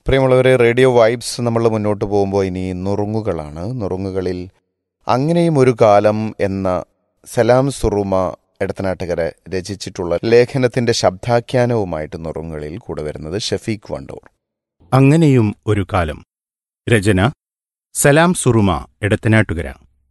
പ്രിയമുള്ളവരെ radio vibes നമ്മൾ മുന്നോട്ട് പോകുമ്പോൾ ഇനി നുറുങ്ങുകളാണ് നുറുങ്ങുകളിൽ അങ്ങനെയും ഒരു കാലം എന്ന സലാം സുറുമ എടത്തനാട്ടുകര രചിച്ചിട്ടുള്ള ലേഖനത്തിന്റെ ശബ്ദാഖ്യാനവുമായിട്ട് നുറുങ്ങുകളിൽ കൂടെ വരുന്നത് ഷഫീഖ് വണ്ടൂർ അങ്ങനെയും ഒരു കാലം രചന സലാം സുറുമ എടത്തനാട്ടുകര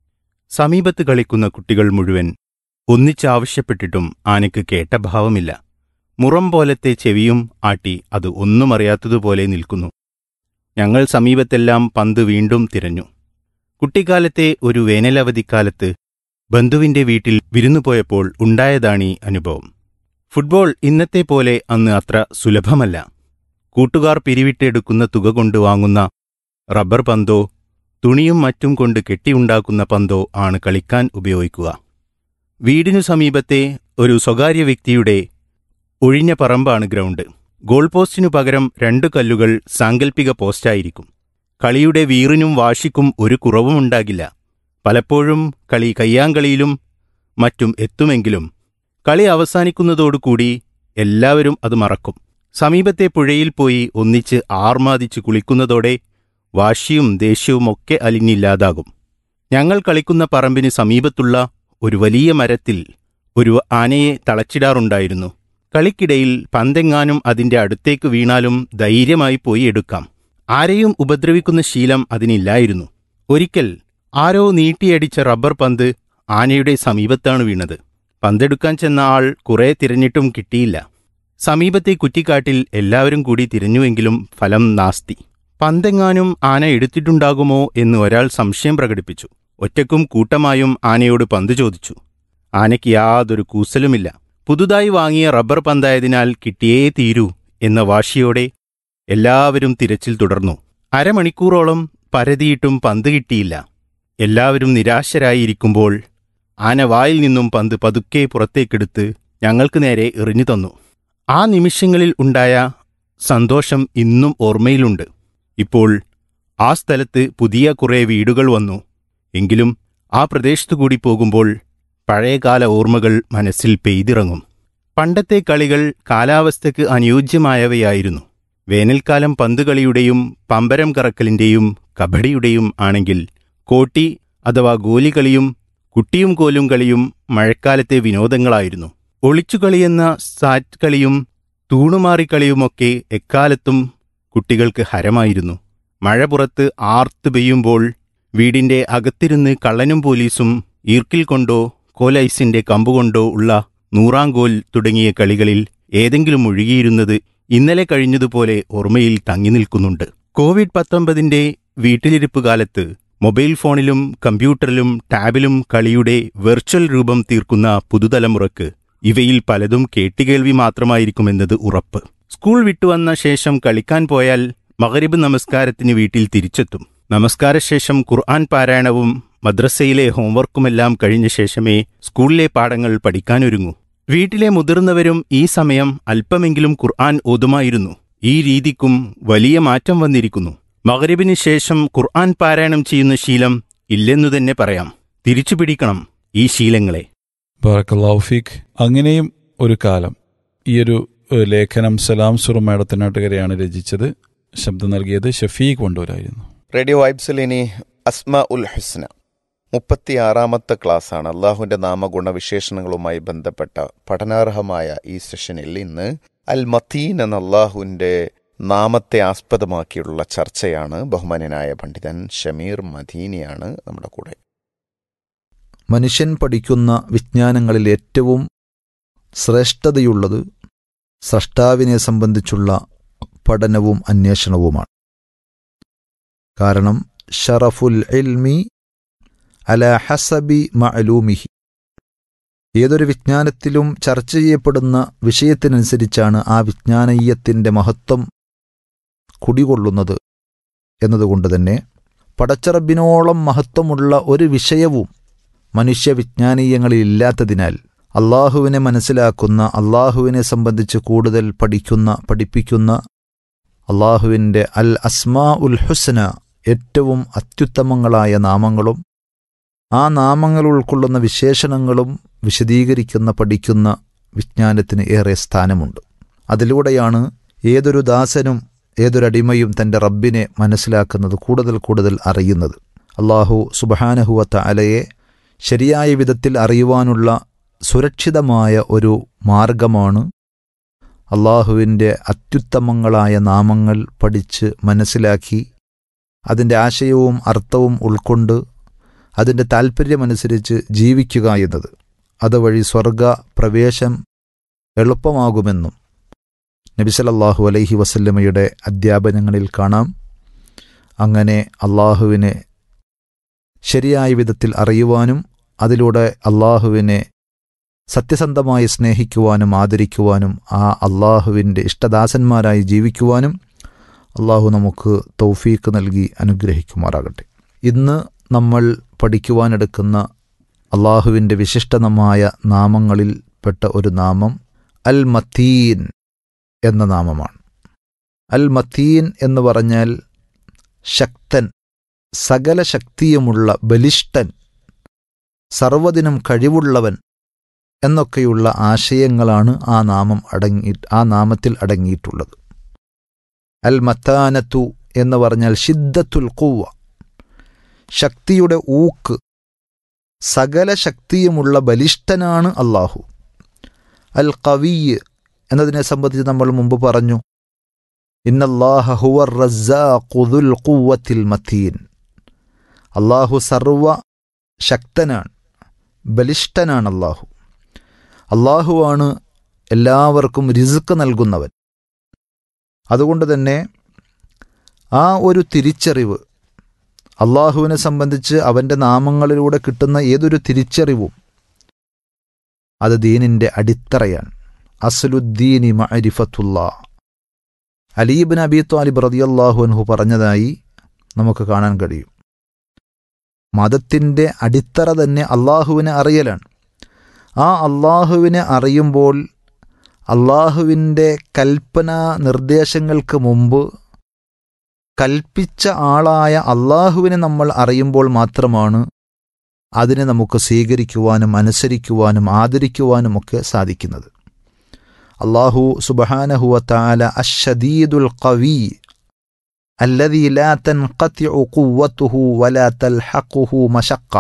സമീപത്ത് കളിക്കുന്ന കുട്ടികൾ മുഴുവൻ ഒന്നിച്ചാവശ്യപ്പെട്ടിട്ടും ആനയ്ക്ക് കേട്ട ഭാവമില്ല മുറം പോലത്തെ ചെവിയും ആട്ടി അത് ഒന്നും അറിയാത്തതുപോലെ നിൽക്കുന്നു ഞങ്ങൾ സമീപത്തെല്ലാം പന്ത് വീണ്ടും തിരഞ്ഞു കുട്ടിക്കാലത്തെ ഒരു വേനലവധിക്കാലത്ത് ബന്ധുവിന്റെ വീട്ടിൽ വിരുന്നുപോയപ്പോൾ ഉണ്ടായതാണീ അനുഭവം ഫുട്ബോൾ ഇന്നത്തെ പോലെ അന്ന് അത്ര സുലഭമല്ല കൂട്ടുകാർ പിരിവിട്ടെടുക്കുന്ന തുക കൊണ്ട് വാങ്ങുന്ന റബ്ബർ പന്തോ തുണിയും മറ്റും കൊണ്ട് കെട്ടിയുണ്ടാക്കുന്ന പന്തോ ആണ് കളിക്കാൻ ഉപയോഗിക്കുക വീടിനു സമീപത്തെ ഒരു സ്വകാര്യ വ്യക്തിയുടെ ഒഴിഞ്ഞ പറമ്പാണ് ഗ്രൗണ്ട് ഗോൾ പോസ്റ്റിനു പകരം രണ്ടു കല്ലുകൾ സാങ്കൽപ്പിക പോസ്റ്റായിരിക്കും കളിയുടെ വീറിനും വാശിക്കും ഒരു കുറവുമുണ്ടാകില്ല പലപ്പോഴും കളി കയ്യാങ്കളിയിലും മറ്റും എത്തുമെങ്കിലും കളി അവസാനിക്കുന്നതോടുകൂടി എല്ലാവരും അത് മറക്കും സമീപത്തെ പുഴയിൽ പോയി ഒന്നിച്ച് ആർമാദിച്ച് കുളിക്കുന്നതോടെ വാശിയും ദേഷ്യവുമൊക്കെ അലിഞ്ഞില്ലാതാകും ഞങ്ങൾ കളിക്കുന്ന പറമ്പിന് സമീപത്തുള്ള ഒരു വലിയ മരത്തിൽ ഒരു ആനയെ തളച്ചിടാറുണ്ടായിരുന്നു കളിക്കിടയിൽ പന്തെങ്ങാനും അതിന്റെ അടുത്തേക്ക് വീണാലും ധൈര്യമായി പോയി എടുക്കാം ആരെയും ഉപദ്രവിക്കുന്ന ശീലം അതിനില്ലായിരുന്നു ഒരിക്കൽ ആരോ നീട്ടിയടിച്ച റബ്ബർ പന്ത് ആനയുടെ സമീപത്താണ് വീണത് പന്തെടുക്കാൻ ചെന്ന ആൾ കുറെ തിരഞ്ഞിട്ടും കിട്ടിയില്ല സമീപത്തെ കുറ്റിക്കാട്ടിൽ എല്ലാവരും കൂടി തിരഞ്ഞുവെങ്കിലും ഫലം നാസ്തി പന്തെങ്ങാനും ആന എടുത്തിട്ടുണ്ടാകുമോ എന്ന് ഒരാൾ സംശയം പ്രകടിപ്പിച്ചു ഒറ്റക്കും കൂട്ടമായും ആനയോട് പന്ത് ചോദിച്ചു ആനയ്ക്ക് യാതൊരു കൂസലുമില്ല പുതുതായി വാങ്ങിയ റബ്ബർ പന്തായതിനാൽ കിട്ടിയേ തീരൂ എന്ന വാശിയോടെ എല്ലാവരും തിരച്ചിൽ തുടർന്നു അരമണിക്കൂറോളം പരതിയിട്ടും പന്ത് കിട്ടിയില്ല എല്ലാവരും നിരാശരായിരിക്കുമ്പോൾ ആന വായിൽ നിന്നും പന്ത് പതുക്കെ പുറത്തേക്കെടുത്ത് ഞങ്ങൾക്ക് നേരെ എറിഞ്ഞു തന്നു ആ നിമിഷങ്ങളിൽ ഉണ്ടായ സന്തോഷം ഇന്നും ഓർമ്മയിലുണ്ട് ഇപ്പോൾ ആ സ്ഥലത്ത് പുതിയ കുറേ വീടുകൾ വന്നു എങ്കിലും ആ പ്രദേശത്തുകൂടി പോകുമ്പോൾ പഴയകാല ഓർമ്മകൾ മനസ്സിൽ പെയ്തിറങ്ങും പണ്ടത്തെ കളികൾ കാലാവസ്ഥയ്ക്ക് അനുയോജ്യമായവയായിരുന്നു വേനൽക്കാലം പന്തുകളിയുടെയും പമ്പരം കറക്കലിന്റെയും കബഡിയുടെയും ആണെങ്കിൽ കോട്ടി അഥവാ ഗോലികളിയും കുട്ടിയും കോലും കളിയും മഴക്കാലത്തെ വിനോദങ്ങളായിരുന്നു ഒളിച്ചുകളിയെന്ന സാറ്റ് കളിയും തൂണുമാറിക്കളിയുമൊക്കെ എക്കാലത്തും കുട്ടികൾക്ക് ഹരമായിരുന്നു മഴ പുറത്ത് ആർത്ത് പെയ്യുമ്പോൾ വീടിന്റെ അകത്തിരുന്ന് കള്ളനും പോലീസും ഈർക്കിൽ കൊണ്ടോ കോലൈസിന്റെ കമ്പുകൊണ്ടോ ഉള്ള നൂറാങ്കോൽ തുടങ്ങിയ കളികളിൽ ഏതെങ്കിലും ഒഴുകിയിരുന്നത് ഇന്നലെ കഴിഞ്ഞതുപോലെ ഓർമ്മയിൽ തങ്ങി നിൽക്കുന്നുണ്ട് കോവിഡ് പത്തൊമ്പതിന്റെ വീട്ടിലിരിപ്പ് കാലത്ത് മൊബൈൽ ഫോണിലും കമ്പ്യൂട്ടറിലും ടാബിലും കളിയുടെ വെർച്വൽ രൂപം തീർക്കുന്ന പുതുതലമുറക്ക് ഇവയിൽ പലതും കേട്ടുകേൾവി മാത്രമായിരിക്കുമെന്നത് ഉറപ്പ് സ്കൂൾ വിട്ടുവന്ന ശേഷം കളിക്കാൻ പോയാൽ മകരിബ് നമസ്കാരത്തിന് വീട്ടിൽ തിരിച്ചെത്തും നമസ്കാരശേഷം ഖുർആൻ പാരായണവും മദ്രസയിലെ ഹോംവർക്കുമെല്ലാം കഴിഞ്ഞ ശേഷമേ സ്കൂളിലെ പാഠങ്ങൾ പഠിക്കാനൊരുങ്ങൂ വീട്ടിലെ മുതിർന്നവരും ഈ സമയം അല്പമെങ്കിലും ഖുർആൻ ഓതുമായിരുന്നു ഈ രീതിക്കും വലിയ മാറ്റം വന്നിരിക്കുന്നു മകരിബിന് ശേഷം ഖുർആൻ പാരായണം ചെയ്യുന്ന ശീലം ഇല്ലെന്നു തന്നെ പറയാം തിരിച്ചു പിടിക്കണം ഈ ശീലങ്ങളെ ബാറക്കല്ലാഫിക് അങ്ങനെയും ഒരു കാലം ഈ ഒരു ഏഹ്, ലേഖനം സലാം സുറുമേടത്തിനാട്ടുകരെയാണ് രചിച്ചത് ശബ്ദം നൽകിയത് ഷഫീഖ് വണ്ടൂരായിരുന്നു റേഡിയോ വൈബ്സിൽ ഇനി അസ്മ ഉൽ ഹുസ്ന മുപ്പത്തിയാറാമത്തെ ക്ലാസ്സാണ് അള്ളാഹുവിന്റെ നാമഗുണവിശേഷണങ്ങളുമായി ബന്ധപ്പെട്ട പഠനാർഹമായ ഈ സെഷനിൽ ഇന്ന് അൽ മത്തീൻ എന്ന അള്ളാഹുവിന്റെ നാമത്തെ ആസ്പദമാക്കിയുള്ള ചർച്ചയാണ് ബഹുമാന്യനായ പണ്ഡിതൻ ഷമീർ മദീനിയാണ് നമ്മുടെ കൂടെ മനുഷ്യൻ പഠിക്കുന്ന വിജ്ഞാനങ്ങളിൽ ഏറ്റവും ശ്രേഷ്ഠതയുള്ളത് സ്രഷ്ടാവിനെ സംബന്ധിച്ചുള്ള പഠനവും അന്വേഷണവുമാണ് കാരണം ഷറഫുൽ ഇൽമി അല ഹസബി മഅലൂമിഹി ഏതൊരു വിജ്ഞാനത്തിലും ചർച്ച ചെയ്യപ്പെടുന്ന വിഷയത്തിനനുസരിച്ചാണ് ആ വിജ്ഞാനീയത്തിൻ്റെ മഹത്വം കുടികൊള്ളുന്നത് എന്നതുകൊണ്ട് തന്നെ പടച്ചറബിനോളം മഹത്വമുള്ള ഒരു വിഷയവും മനുഷ്യ വിജ്ഞാനീയങ്ങളിൽ ഇല്ലാത്തതിനാൽ അള്ളാഹുവിനെ മനസ്സിലാക്കുന്ന അള്ളാഹുവിനെ സംബന്ധിച്ച് കൂടുതൽ പഠിക്കുന്ന പഠിപ്പിക്കുന്ന അള്ളാഹുവിൻ്റെ അൽ അസ്മാ ഉൽ ഹുസ്ന ഏറ്റവും അത്യുത്തമങ്ങളായ നാമങ്ങളും ആ നാമങ്ങൾ ഉൾക്കൊള്ളുന്ന വിശേഷണങ്ങളും വിശദീകരിക്കുന്ന പഠിക്കുന്ന വിജ്ഞാനത്തിന് ഏറെ സ്ഥാനമുണ്ട് അതിലൂടെയാണ് ഏതൊരു ദാസനും ഏതൊരടിമയും തൻ്റെ റബ്ബിനെ മനസ്സിലാക്കുന്നത് കൂടുതൽ കൂടുതൽ അറിയുന്നത് അള്ളാഹു സുബഹാനഹുവത്ത അലയെ ശരിയായ വിധത്തിൽ അറിയുവാനുള്ള സുരക്ഷിതമായ ഒരു മാർഗമാണ് അള്ളാഹുവിൻ്റെ അത്യുത്തമങ്ങളായ നാമങ്ങൾ പഠിച്ച് മനസ്സിലാക്കി അതിൻ്റെ ആശയവും അർത്ഥവും ഉൾക്കൊണ്ട് അതിൻ്റെ താൽപ്പര്യമനുസരിച്ച് ജീവിക്കുക എന്നത് അതുവഴി സ്വർഗ പ്രവേശം എളുപ്പമാകുമെന്നും നബിസലല്ലാഹു അലൈഹി വസല്ലമയുടെ അധ്യാപനങ്ങളിൽ കാണാം അങ്ങനെ അള്ളാഹുവിനെ ശരിയായ വിധത്തിൽ അറിയുവാനും അതിലൂടെ അള്ളാഹുവിനെ സത്യസന്ധമായി സ്നേഹിക്കുവാനും ആദരിക്കുവാനും ആ അള്ളാഹുവിൻ്റെ ഇഷ്ടദാസന്മാരായി ജീവിക്കുവാനും അള്ളാഹു നമുക്ക് തൗഫീക്ക് നൽകി അനുഗ്രഹിക്കുമാറാകട്ടെ ഇന്ന് നമ്മൾ പഠിക്കുവാനെടുക്കുന്ന അള്ളാഹുവിൻ്റെ വിശിഷ്ടമായ നാമങ്ങളിൽ പെട്ട ഒരു നാമം അൽ മത്തീൻ എന്ന നാമമാണ് അൽ മത്തീൻ എന്ന് പറഞ്ഞാൽ ശക്തൻ സകല ശക്തിയുമുള്ള ബലിഷ്ഠൻ സർവ്വതിനും കഴിവുള്ളവൻ എന്നൊക്കെയുള്ള ആശയങ്ങളാണ് ആ നാമം അടങ്ങി ആ നാമത്തിൽ അടങ്ങിയിട്ടുള്ളത് അൽ മത്താനത്തു എന്ന് പറഞ്ഞാൽ ഷിദ്ദത്തുൽ കൂവ ശക്തിയുടെ ഊക്ക് സകല ശക്തിയുമുള്ള ബലിഷ്ഠനാണ് അള്ളാഹു അൽ കവിയ് എന്നതിനെ സംബന്ധിച്ച് നമ്മൾ മുമ്പ് പറഞ്ഞു ഇന്നല്ലാഹ ഹുവർ റസ്സാഖുദുൽ ഖുവ്വത്തിൽ മത്തീൻ അള്ളാഹു സർവ ശക്തനാണ് ബലിഷ്ഠനാണ് അള്ളാഹു അള്ളാഹുവാണ് എല്ലാവർക്കും റിസുക്ക് നൽകുന്നവൻ അതുകൊണ്ട് തന്നെ ആ ഒരു തിരിച്ചറിവ് അള്ളാഹുവിനെ സംബന്ധിച്ച് അവൻ്റെ നാമങ്ങളിലൂടെ കിട്ടുന്ന ഏതൊരു തിരിച്ചറിവും അത് ദീനിൻ്റെ അടിത്തറയാണ് അസ്ലുദ്ദീനി മഅരിഫത്തുല്ലാ അലീബിൻ അബി താലിബ് റതിയല്ലാഹു അൻഹു പറഞ്ഞതായി നമുക്ക് കാണാൻ കഴിയും മതത്തിൻ്റെ അടിത്തറ തന്നെ അള്ളാഹുവിനെ അറിയലാണ് ആ അള്ളാഹുവിനെ അറിയുമ്പോൾ അള്ളാഹുവിൻ്റെ കൽപ്പന നിർദ്ദേശങ്ങൾക്ക് മുമ്പ് കൽപ്പിച്ച ആളായ അള്ളാഹുവിനെ നമ്മൾ അറിയുമ്പോൾ മാത്രമാണ് അതിനെ നമുക്ക് സ്വീകരിക്കുവാനും അനുസരിക്കുവാനും ആദരിക്കുവാനുമൊക്കെ സാധിക്കുന്നത് അള്ളാഹു സുബഹാനഹുവ താല അഷദീദുൽ കവി الذي لا تنقطع قوته ولا تلحقه مشقة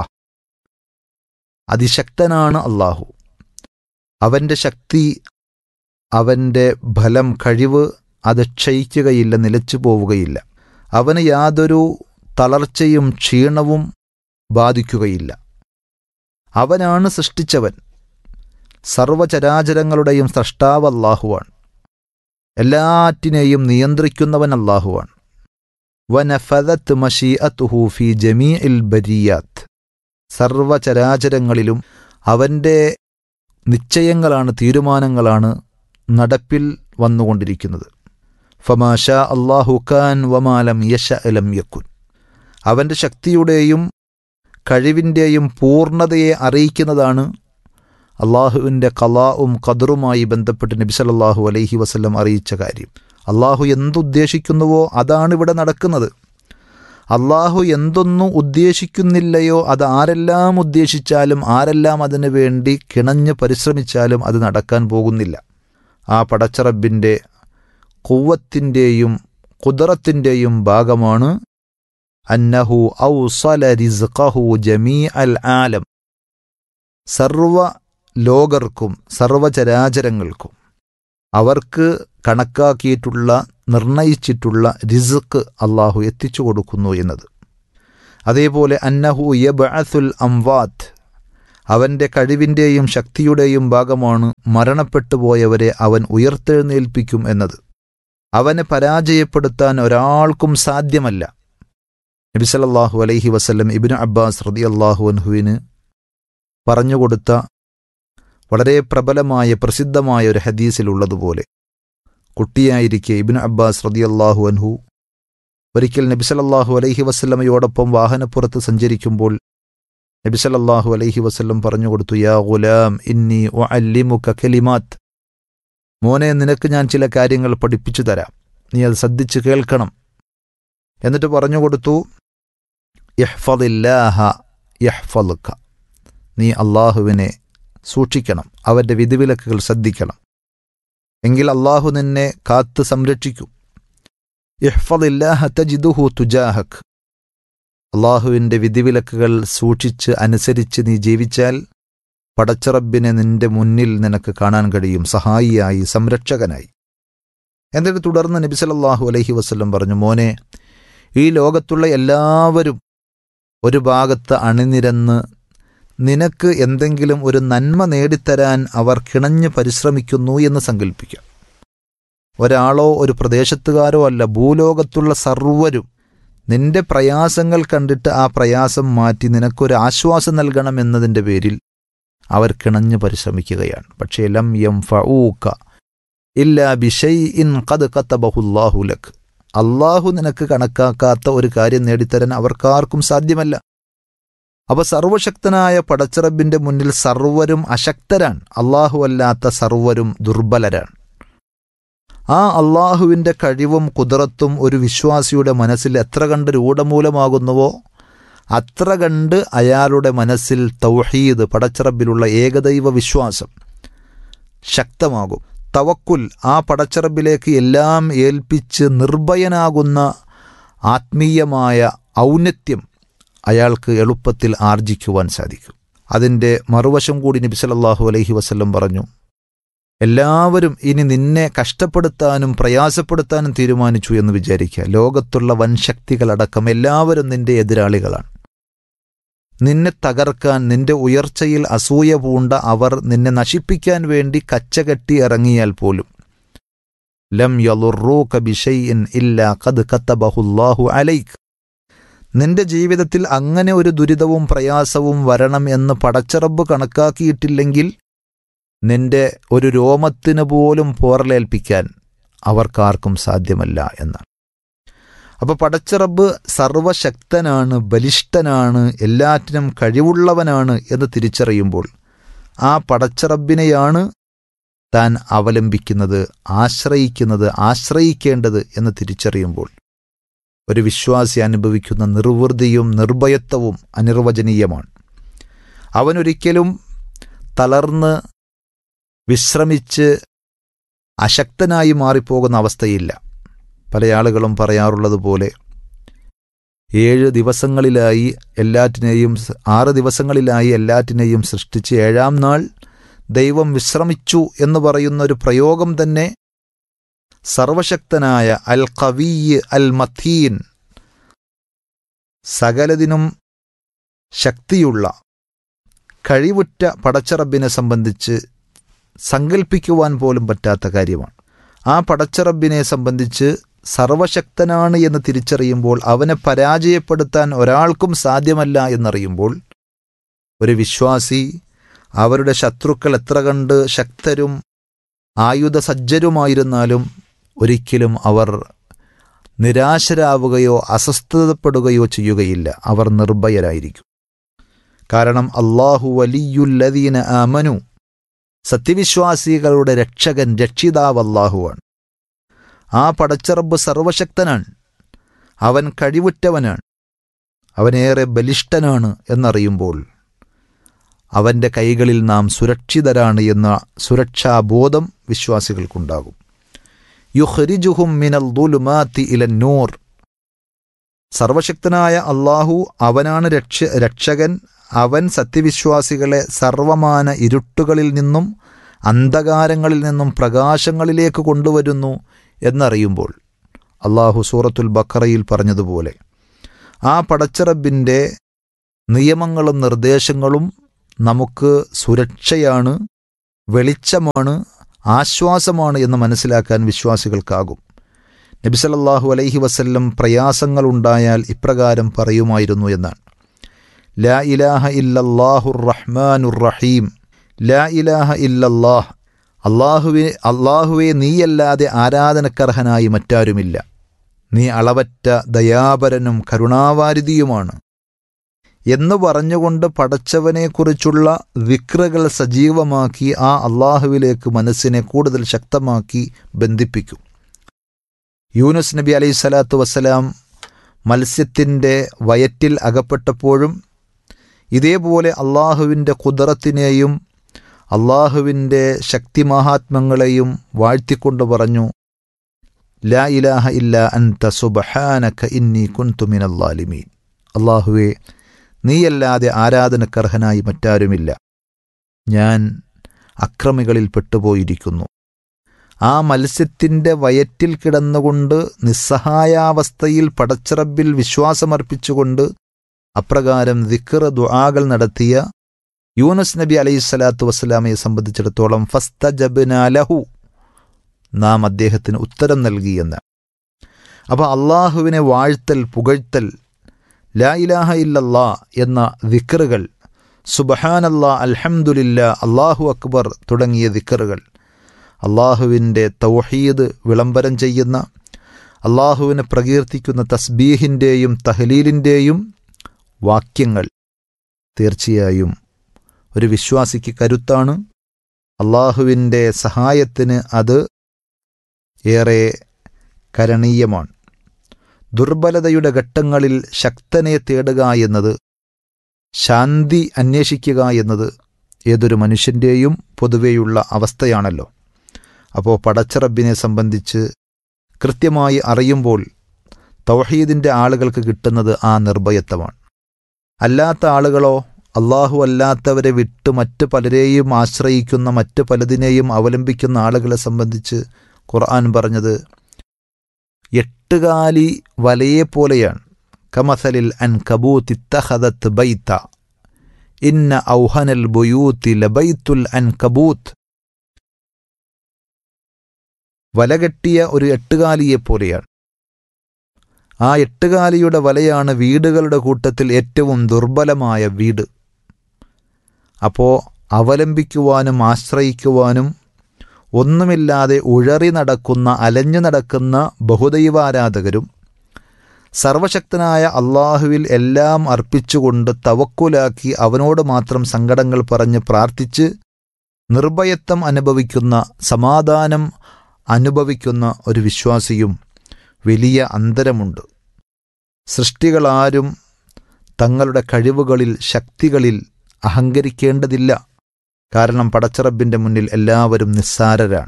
അതിശക്തനാണ് അള്ളാഹു അവൻ്റെ ശക്തി അവൻ്റെ ഫലം കഴിവ് അത് ക്ഷയിക്കുകയില്ല നിലച്ചു പോവുകയില്ല അവന് യാതൊരു തളർച്ചയും ക്ഷീണവും ബാധിക്കുകയില്ല അവനാണ് സൃഷ്ടിച്ചവൻ സർവചരാചരങ്ങളുടെയും സൃഷ്ടാവ് അള്ളാഹുവാണ് എല്ലാറ്റിനെയും നിയന്ത്രിക്കുന്നവൻ അള്ളാഹുവാണ് വനഫദത്ത് മഷീഅത്തുഹു ഫി ജമീഇൽ ബരിയാത്ത് സർവചരാചരങ്ങളിലും അവൻ്റെ നിശ്ചയങ്ങളാണ് തീരുമാനങ്ങളാണ് നടപ്പിൽ വന്നുകൊണ്ടിരിക്കുന്നത് ഫമാഷ അള്ളാഹു ഖാൻ വമാലം യശ അലം യക്കുൻ അവൻ്റെ ശക്തിയുടെയും കഴിവിൻ്റെയും പൂർണ്ണതയെ അറിയിക്കുന്നതാണ് അള്ളാഹുവിൻ്റെ കലാവും ഖദറുമായി ബന്ധപ്പെട്ട് നബി സല്ലല്ലാഹു അലൈഹി വസല്ലം അറിയിച്ച കാര്യം അള്ളാഹു എന്തുദ്ദേശിക്കുന്നുവോ അതാണ് ഇവിടെ നടക്കുന്നത് അള്ളാഹു എന്തൊന്നും ഉദ്ദേശിക്കുന്നില്ലയോ അത് ആരെല്ലാം ഉദ്ദേശിച്ചാലും ആരെല്ലാം അതിനു വേണ്ടി കിണഞ്ഞ് പരിശ്രമിച്ചാലും അത് നടക്കാൻ പോകുന്നില്ല ആ പടച്ചറബിൻ്റെ കുവ്വത്തിൻ്റെയും കുതിറത്തിൻ്റെയും ഭാഗമാണ് അന്നഹു ഔസല റിസ്ഖഹു ജമീ അൽ ആലം സർവ ലോകർക്കും സർവചരാചരങ്ങൾക്കും അവർക്ക് കണക്കാക്കിയിട്ടുള്ള നിർണയിച്ചിട്ടുള്ള റിസ്ക് അള്ളാഹു എത്തിച്ചു കൊടുക്കുന്നു എന്നത് അതേപോലെ അന്നഹു യബഅസുൽ അംവാത്ത് അവൻ്റെ കഴിവിൻ്റെയും ശക്തിയുടെയും ഭാഗമാണ് മരണപ്പെട്ടു പോയവരെ അവൻ ഉയർത്തെഴുന്നേൽപ്പിക്കും എന്നത് അവനെ പരാജയപ്പെടുത്താൻ ഒരാൾക്കും സാധ്യമല്ല നബിസലല്ലാഹു അലൈഹി വസല്ലം ഇബിന് അബ്ബാസ് റതി അള്ളാഹു അൻഹുവിന് പറഞ്ഞുകൊടുത്ത വളരെ പ്രബലമായ പ്രസിദ്ധമായ ഒരു ഹദീസിലുള്ളതുപോലെ കുട്ടിയായിരിക്കെ ഇബിന് അബ്ബാസ് റതി അള്ളാഹു അൻഹു ഒരിക്കൽ നബിസലല്ലാഹു അലൈഹി വസ്ല്ലമയോടൊപ്പം വാഹനപ്പുറത്ത് സഞ്ചരിക്കുമ്പോൾ നബിസലല്ലാഹു അലൈഹി വസ്ല്ലം പറഞ്ഞുകൊടുത്തു യാ ഗുലാം ഇന്നി അല്ലിമുക കലിമാത്ത് മോനെ നിനക്ക് ഞാൻ ചില കാര്യങ്ങൾ പഠിപ്പിച്ചു തരാം നീ അത് ശ്രദ്ധിച്ച് കേൾക്കണം എന്നിട്ട് പറഞ്ഞുകൊടുത്തു യഹ്ഫദില്ലാഹ യഹ്ഫലുക്ക നീ അള്ളാഹുവിനെ സൂക്ഷിക്കണം അവൻ്റെ വിധിവിലക്കുകൾ ശ്രദ്ധിക്കണം എങ്കിൽ അള്ളാഹു നിന്നെ കാത്ത് സംരക്ഷിക്കും ഇഹ്ഫദില്ലാഹ തജിദുഹു തുജാഹക് അള്ളാഹുവിൻ്റെ വിധിവിലക്കുകൾ സൂക്ഷിച്ച് അനുസരിച്ച് നീ ജീവിച്ചാൽ പടച്ചറബിനെ നിന്റെ മുന്നിൽ നിനക്ക് കാണാൻ കഴിയും സഹായിയായി സംരക്ഷകനായി എന്നിട്ട് തുടർന്ന് നബി സല്ലല്ലാഹു അലൈഹി വസല്ലം പറഞ്ഞു മോനെ ഈ ലോകത്തുള്ള എല്ലാവരും ഒരു ഭാഗത്ത് അണിനിരന്ന് നിനക്ക് എന്തെങ്കിലും ഒരു നന്മ നേടിത്തരാൻ അവർ കിണഞ്ഞ് പരിശ്രമിക്കുന്നു എന്ന് സങ്കല്പിക്കാം ഒരാളോ ഒരു പ്രദേശത്തുകാരോ അല്ല ഭൂലോകത്തുള്ള സർവ്വരും നിന്റെ പ്രയാസങ്ങൾ കണ്ടിട്ട് ആ പ്രയാസം മാറ്റി നിനക്കൊരു ആശ്വാസം നൽകണമെന്നതിൻ്റെ പേരിൽ അവർ കിണഞ്ഞ് പരിശ്രമിക്കുകയാണ് പക്ഷേ ലം യം ഫഊക്ക ഇല്ലാ ബിഷൈ ഇൻ കത് കത്തബഹുല്ലാഹു ലക് അള്ളാഹു നിനക്ക് കണക്കാക്കാത്ത ഒരു കാര്യം നേടിത്തരാൻ അവർക്കാർക്കും സാധ്യമല്ല അപ്പൊ സർവശക്തനായ പടച്ചിറബിന്റെ മുന്നിൽ സർവരും അശക്തരാണ് അള്ളാഹു അല്ലാത്ത സർവരും ദുർബലരാണ് ആ അള്ളാഹുവിന്റെ കഴിവും കുതിരത്തും ഒരു വിശ്വാസിയുടെ മനസ്സിൽ എത്ര കണ്ട് രൂഢമൂലമാകുന്നുവോ അത്ര കണ്ട് അയാളുടെ മനസ്സിൽ തൗഹീദ് പടച്ചിറബിലുള്ള ഏകദൈവ വിശ്വാസം ശക്തമാകും തവക്കുൽ ആ പടച്ചിറബിലേക്ക് എല്ലാം ഏൽപ്പിച്ച് നിർഭയനാകുന്ന ആത്മീയമായ ഔന്നത്യം അയാൾക്ക് എളുപ്പത്തിൽ ആർജിക്കുവാൻ സാധിക്കും അതിൻ്റെ മറുവശം കൂടി നബി സല്ലല്ലാഹു അലൈഹി വസല്ലം പറഞ്ഞു എല്ലാവരും ഇനി നിന്നെ കഷ്ടപ്പെടുത്താനും പ്രയാസപ്പെടുത്താനും തീരുമാനിച്ചു എന്ന് വിചാരിക്കുക ലോകത്തുള്ള വൻശക്തികളടക്കം എല്ലാവരും നിന്റെ എതിരാളികളാണ് നിന്നെ തകർക്കാൻ നിന്റെ ഉയർച്ചയിൽ അസൂയ പൂണ്ട അവർ നിന്നെ നശിപ്പിക്കാൻ വേണ്ടി കച്ചകെട്ടി ഇറങ്ങിയാൽ പോലും ലം യലുറൂക ബിഷൈഇൻ ഇല്ലാ ഖദ് കത്തബഹുല്ലാഹു അലൈക് നിന്റെ ജീവിതത്തിൽ അങ്ങനെ ഒരു ദുരിതവും പ്രയാസവും വരണം എന്ന് പടച്ചറബ് കണക്കാക്കിയിട്ടില്ലെങ്കിൽ നിന്റെ ഒരു രോമത്തിന് പോലും പോറലേൽപ്പിക്കാൻ അവർക്കാർക്കും സാധ്യമല്ല എന്നാണ് അപ്പോൾ പടച്ചിറബ് സർവശക്തനാണ് ബലിഷ്ഠനാണ് എല്ലാറ്റിനും കഴിവുള്ളവനാണ് എന്ന് തിരിച്ചറിയുമ്പോൾ ആ പടച്ചിറബിനെയാണ് താൻ അവലംബിക്കുന്നത് ആശ്രയിക്കുന്നത് ആശ്രയിക്കേണ്ടത് എന്ന് തിരിച്ചറിയുമ്പോൾ ഒരു വിശ്വാസി അനുഭവിക്കുന്ന നിർവൃതിയും നിർഭയത്വവും അനിർവചനീയമാണ് അവനൊരിക്കലും തളർന്ന് വിശ്രമിച്ച് അശക്തനായി മാറിപ്പോകുന്ന അവസ്ഥയില്ല പല ആളുകളും പറയാറുള്ളത് പോലെ ഏഴ് ദിവസങ്ങളിലായി എല്ലാറ്റിനെയും ആറ് ദിവസങ്ങളിലായി എല്ലാറ്റിനെയും സൃഷ്ടിച്ച് ഏഴാം നാൾ ദൈവം വിശ്രമിച്ചു എന്ന് പറയുന്ന ഒരു പ്രയോഗം തന്നെ സർവശക്തനായ അൽ കവീയ് അൽ മഥീൻ സകലതിനും ശക്തിയുള്ള കഴിവുറ്റ പടച്ചറബിനെ സംബന്ധിച്ച് സങ്കല്പിക്കുവാൻ പോലും പറ്റാത്ത കാര്യമാണ് ആ പടച്ചറബിനെ സംബന്ധിച്ച് സർവശക്തനാണ് എന്ന് തിരിച്ചറിയുമ്പോൾ അവനെ പരാജയപ്പെടുത്താൻ ഒരാൾക്കും സാധ്യമല്ല എന്നറിയുമ്പോൾ ഒരു വിശ്വാസി അവരുടെ ശത്രുക്കൾ എത്ര കണ്ട് ശക്തരും ആയുധസജ്ജരുമായിരുന്നാലും ഒരിക്കലും അവർ നിരാശരാവുകയോ അസ്വസ്ഥതപ്പെടുകയോ ചെയ്യുകയില്ല അവർ നിർഭയരായിരിക്കും കാരണം അള്ളാഹു വലിയുല്ലദീന ആമനു സത്യവിശ്വാസികളുടെ രക്ഷകൻ രക്ഷിതാവ് അള്ളാഹുവാണ് ആ പടച്ചറബ് സർവശക്തനാണ് അവൻ കഴിവുറ്റവനാണ് അവനേറെ ബലിഷ്ഠനാണ് എന്നറിയുമ്പോൾ അവൻ്റെ കൈകളിൽ നാം സുരക്ഷിതരാണ് എന്ന സുരക്ഷാബോധം വിശ്വാസികൾക്കുണ്ടാകും യുഹ്രിജുഹും മിനൽ ദുലുമാത്തി ഇലൻ നൂർ സർവശക്തനായ അള്ളാഹു അവനാണ് രക്ഷ രക്ഷകൻ അവൻ സത്യവിശ്വാസികളെ സർവമാന ഇരുട്ടുകളിൽ നിന്നും അന്ധകാരങ്ങളിൽ നിന്നും പ്രകാശങ്ങളിലേക്ക് കൊണ്ടുവരുന്നു എന്നറിയുമ്പോൾ അള്ളാഹു സൂറത്തുൽ ബക്കറയിൽ പറഞ്ഞതുപോലെ ആ പടച്ചിറബിൻ്റെ നിയമങ്ങളും നിർദ്ദേശങ്ങളും നമുക്ക് സുരക്ഷയാണ് വെളിച്ചമാണ് ആശ്വാസമാണ് എന്ന് മനസ്സിലാക്കാൻ വിശ്വാസികൾക്കാകും നബിസലല്ലാഹു അലൈഹി വസല്ലം പ്രയാസങ്ങളുണ്ടായാൽ ഇപ്രകാരം പറയുമായിരുന്നു എന്നാണ് ലാ ഇലാഹ ഇല്ലല്ലാഹുർ റഹ്മാനുർ റഹീം ലാ ഇലാഹ ഇല്ലല്ലാഹ് അള്ളാഹുവെ അള്ളാഹുവെ നീയല്ലാതെ ആരാധനക്കർഹനായി മറ്റാരുമില്ല നീ അളവറ്റ ദയാപരനും കരുണാവാരിതിയുമാണ് എന്ന് പറഞ്ഞുകൊണ്ട് പടച്ചവനെക്കുറിച്ചുള്ള വിക്രകൾ സജീവമാക്കി ആ അള്ളാഹുവിലേക്ക് മനസ്സിനെ കൂടുതൽ ശക്തമാക്കി ബന്ധിപ്പിക്കും യൂനുസ് നബി അലൈഹി സ്വലാത്തു വസ്സലാം മത്സ്യത്തിൻ്റെ വയറ്റിൽ അകപ്പെട്ടപ്പോഴും ഇതേപോലെ അള്ളാഹുവിൻ്റെ കുതിറത്തിനെയും അള്ളാഹുവിൻ്റെ ശക്തിമഹാത്മ്യങ്ങളെയും വാഴ്ത്തിക്കൊണ്ട് പറഞ്ഞു ലാ ഇലാഹ ഇല്ല അൻത സുബഹാനക ഇന്നി കുൻതു മിനൽ ലാലിമീൻ അള്ളാഹുവേ നീയല്ലാതെ ആരാധനക്കർഹനായി മറ്റാരുമില്ല ഞാൻ അക്രമികളിൽ പെട്ടുപോയിരിക്കുന്നു ആ മത്സ്യത്തിൻ്റെ വയറ്റിൽ കിടന്നുകൊണ്ട് നിസ്സഹായാവസ്ഥയിൽ പടച്ചിറബിൽ വിശ്വാസമർപ്പിച്ചുകൊണ്ട് അപ്രകാരം ദിക്കർ ദുആകൾ നടത്തിയ യൂനസ് നബി അലൈഹി സ്വലാത്തു വസ്സലാമയെ സംബന്ധിച്ചിടത്തോളം ഫസ്തജബ്നാലഹു നാം അദ്ദേഹത്തിന് ഉത്തരം നൽകിയെന്ന് അപ്പോൾ അള്ളാഹുവിനെ വാഴ്ത്തൽ പുകഴ്ത്തൽ ലാ ഇലാഹ ഇല്ലല്ലാ എന്ന ദിക്കറുകൾ സുബഹാനല്ലാ അൽഹംദുലില്ല അള്ളാഹു അക്ബർ തുടങ്ങിയ ദിക്കറുകൾ അള്ളാഹുവിൻ്റെ തൗഹീദ് വിളംബരം ചെയ്യുന്ന അള്ളാഹുവിനെ പ്രകീർത്തിക്കുന്ന തസ്ബീഹിൻ്റെയും തഹലീലിൻ്റെയും വാക്യങ്ങൾ തീർച്ചയായും ഒരു വിശ്വാസിക്ക് കരുത്താണ് അള്ളാഹുവിൻ്റെ സഹായത്തിന് അത് ഏറെ കരണീയമാണ് ദുർബലതയുടെ ഘട്ടങ്ങളിൽ ശക്തനെ തേടുക എന്നത് ശാന്തി അന്വേഷിക്കുക എന്നത് ഏതൊരു മനുഷ്യൻ്റെയും പൊതുവെയുള്ള അവസ്ഥയാണല്ലോ അപ്പോൾ പടച്ചറബിനെ സംബന്ധിച്ച് കൃത്യമായി അറിയുമ്പോൾ തൗഹീദിൻ്റെ ആളുകൾക്ക് കിട്ടുന്നത് ആ നിർഭയത്വമാണ് അല്ലാത്ത ആളുകളോ അള്ളാഹു അല്ലാത്തവരെ വിട്ട് മറ്റ് പലരെയും ആശ്രയിക്കുന്ന മറ്റ് പലതിനെയും അവലംബിക്കുന്ന ആളുകളെ സംബന്ധിച്ച് ഖുർആൻ പറഞ്ഞത് എട്ടുകാലി വലയെപ്പോലെയാണ് കമസലിൽ അൻ കബൂത്തി തഹദത്ത് ബൈത്ത ഇന്ന ഔഹനൽ ബുയൂത്തി ലബൈത്തുൽ അൻ കബൂത്ത് വലകെട്ടിയ ഒരു എട്ടുകാലിയെപ്പോലെയാണ് ആ എട്ടുകാലിയുടെ വലയാണ് വീടുകളുടെ കൂട്ടത്തിൽ ഏറ്റവും ദുർബലമായ വീട് അപ്പോൾ അവലംബിക്കുവാനും ആശ്രയിക്കുവാനും ഒന്നുമില്ലാതെ ഉഴറി നടക്കുന്ന അലഞ്ഞു നടക്കുന്ന ബഹുദൈവാരാധകരും സർവശക്തനായ അള്ളാഹുവിൽ എല്ലാം അർപ്പിച്ചുകൊണ്ട് തവക്കുലാക്കി അവനോട് മാത്രം സങ്കടങ്ങൾ പറഞ്ഞ് പ്രാർത്ഥിച്ച് നിർഭയത്വം അനുഭവിക്കുന്ന സമാധാനം അനുഭവിക്കുന്ന ഒരു വിശ്വാസിയും വലിയ അന്തരമുണ്ട് സൃഷ്ടികളാരും തങ്ങളുടെ കഴിവുകളിൽ ശക്തികളിൽ അഹങ്കരിക്കേണ്ടതില്ല കാരണം പടച്ചറബിൻ്റെ മുന്നിൽ എല്ലാവരും നിസ്സാരരാണ്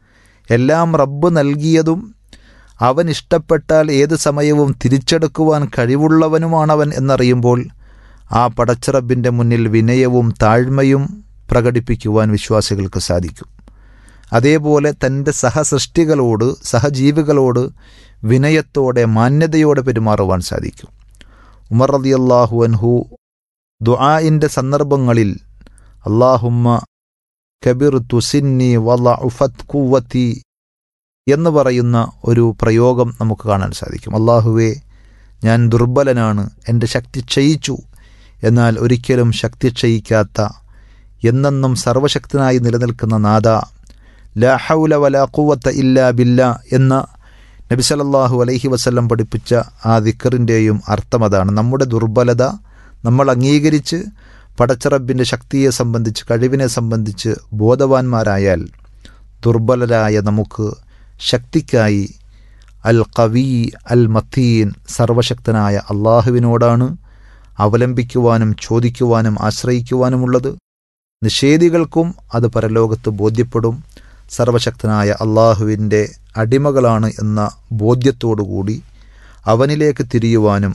എല്ലാം റബ്ബ് നൽകിയതും അവൻ ഇഷ്ടപ്പെട്ടാൽ ഏത് സമയവും തിരിച്ചെടുക്കുവാൻ കഴിവുള്ളവനുമാണവൻ എന്നറിയുമ്പോൾ ആ പടച്ചറബിൻ്റെ മുന്നിൽ വിനയവും താഴ്മയും പ്രകടിപ്പിക്കുവാൻ വിശ്വാസികൾക്ക് സാധിക്കും അതേപോലെ തൻ്റെ സഹസൃഷ്ടികളോട് സഹജീവികളോട് വിനയത്തോടെ മാന്യതയോടെ പെരുമാറുവാൻ സാധിക്കും ഉമർ റളിയല്ലാഹു അൻഹു ദുആഇൻ്റെ സന്ദർഭങ്ങളിൽ അള്ളാഹുമ്മ കബിർ തുസിന്നി വല ഉഫത് കുവത്തി എന്ന് പറയുന്ന ഒരു പ്രയോഗം നമുക്ക് കാണാൻ സാധിക്കും അള്ളാഹുവേ ഞാൻ ദുർബലനാണ് എൻ്റെ ശക്തി ക്ഷയിച്ചു എന്നാൽ ഒരിക്കലും ശക്തി ക്ഷയിക്കാത്ത എന്നെന്നും സർവശക്തനായി നിലനിൽക്കുന്ന നാദ ലാ ഹൗല വലാ ഖുവത്ത ഇല്ലാ ബില്ല എന്ന നബി സല്ലല്ലാഹു അലൈഹി വസല്ലം പഠിപ്പിച്ച ആ ദിക്കറിൻ്റെയും അർത്ഥം അതാണ് നമ്മുടെ ദുർബലത നമ്മൾ അംഗീകരിച്ച് പടച്ചറബിൻ്റെ ശക്തിയെ സംബന്ധിച്ച് കഴിവിനെ സംബന്ധിച്ച് ബോധവാന്മാരായാൽ ദുർബലരായ നമുക്ക് ശക്തിക്കായി അൽ കവി അൽ മത്തീൻ സർവശക്തനായ അള്ളാഹുവിനോടാണ് അവലംബിക്കുവാനും ചോദിക്കുവാനും ആശ്രയിക്കുവാനുമുള്ളത് നിഷേധികൾക്കും അത് പരലോകത്ത് ബോധ്യപ്പെടും സർവശക്തനായ അള്ളാഹുവിൻ്റെ അടിമകളാണ് എന്ന ബോധ്യത്തോടുകൂടി അവനിലേക്ക് തിരിയുവാനും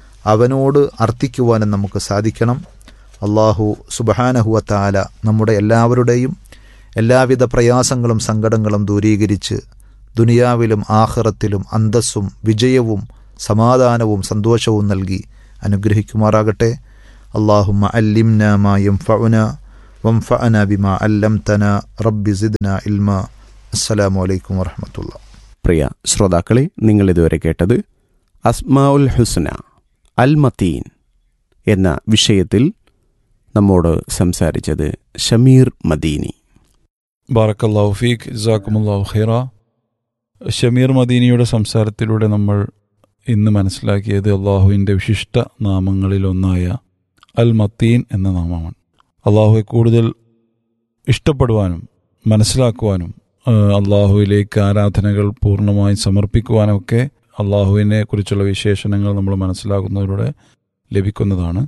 അവനോട് അർത്ഥിക്കുവാനും നമുക്ക് സാധിക്കണം അള്ളാഹു സുബഹാനഹുവത്താല നമ്മുടെ എല്ലാവരുടെയും എല്ലാവിധ പ്രയാസങ്ങളും സങ്കടങ്ങളും ദൂരീകരിച്ച് ദുനിയാവിലും ആഹ്റത്തിലും അന്തസ്സും വിജയവും സമാധാനവും സന്തോഷവും നൽകി അനുഗ്രഹിക്കുമാറാകട്ടെ അള്ളാഹുമ്മ അല്ലിംന മായും ഫഉന വംഫഅന ബിമാ അല്ലംതന റബ്ബി സിദ്ന ഇൽമ അസ്സലാമു അലൈക്കും വറഹമത്തുള്ള പ്രിയ ശ്രോതാക്കളെ നിങ്ങൾ ഇതുവരെ കേട്ടത് അസ്മാ ഉൽ ഹുസ്ന അൽ മത്തീൻ എന്ന വിഷയത്തിൽ നമ്മോട് സംസാരിച്ചത് ഷമീർ മദീനി ബാറക്കല്ലാഹു ഫീഖ് ജസാക്കുമുല്ലാഹു ഖൈറ ഷമീർ മദീനിയുടെ സംസാരത്തിലൂടെ നമ്മൾ ഇന്ന് മനസ്സിലാക്കിയത് അള്ളാഹുവിൻ്റെ വിശിഷ്ട നാമങ്ങളിലൊന്നായ അൽ മത്തീൻ എന്ന നാമമാണ് അള്ളാഹുവെ കൂടുതൽ ഇഷ്ടപ്പെടുവാനും മനസ്സിലാക്കുവാനും ആ, അള്ളാഹുവിലേക്ക് ആരാധനകൾ പൂർണ്ണമായി സമർപ്പിക്കുവാനൊക്കെ അള്ളാഹുവിനെ കുറിച്ചുള്ള വിശേഷണങ്ങൾ നമ്മൾ മനസ്സിലാക്കുന്നതിലൂടെ ലഭിക്കുന്നതാണ്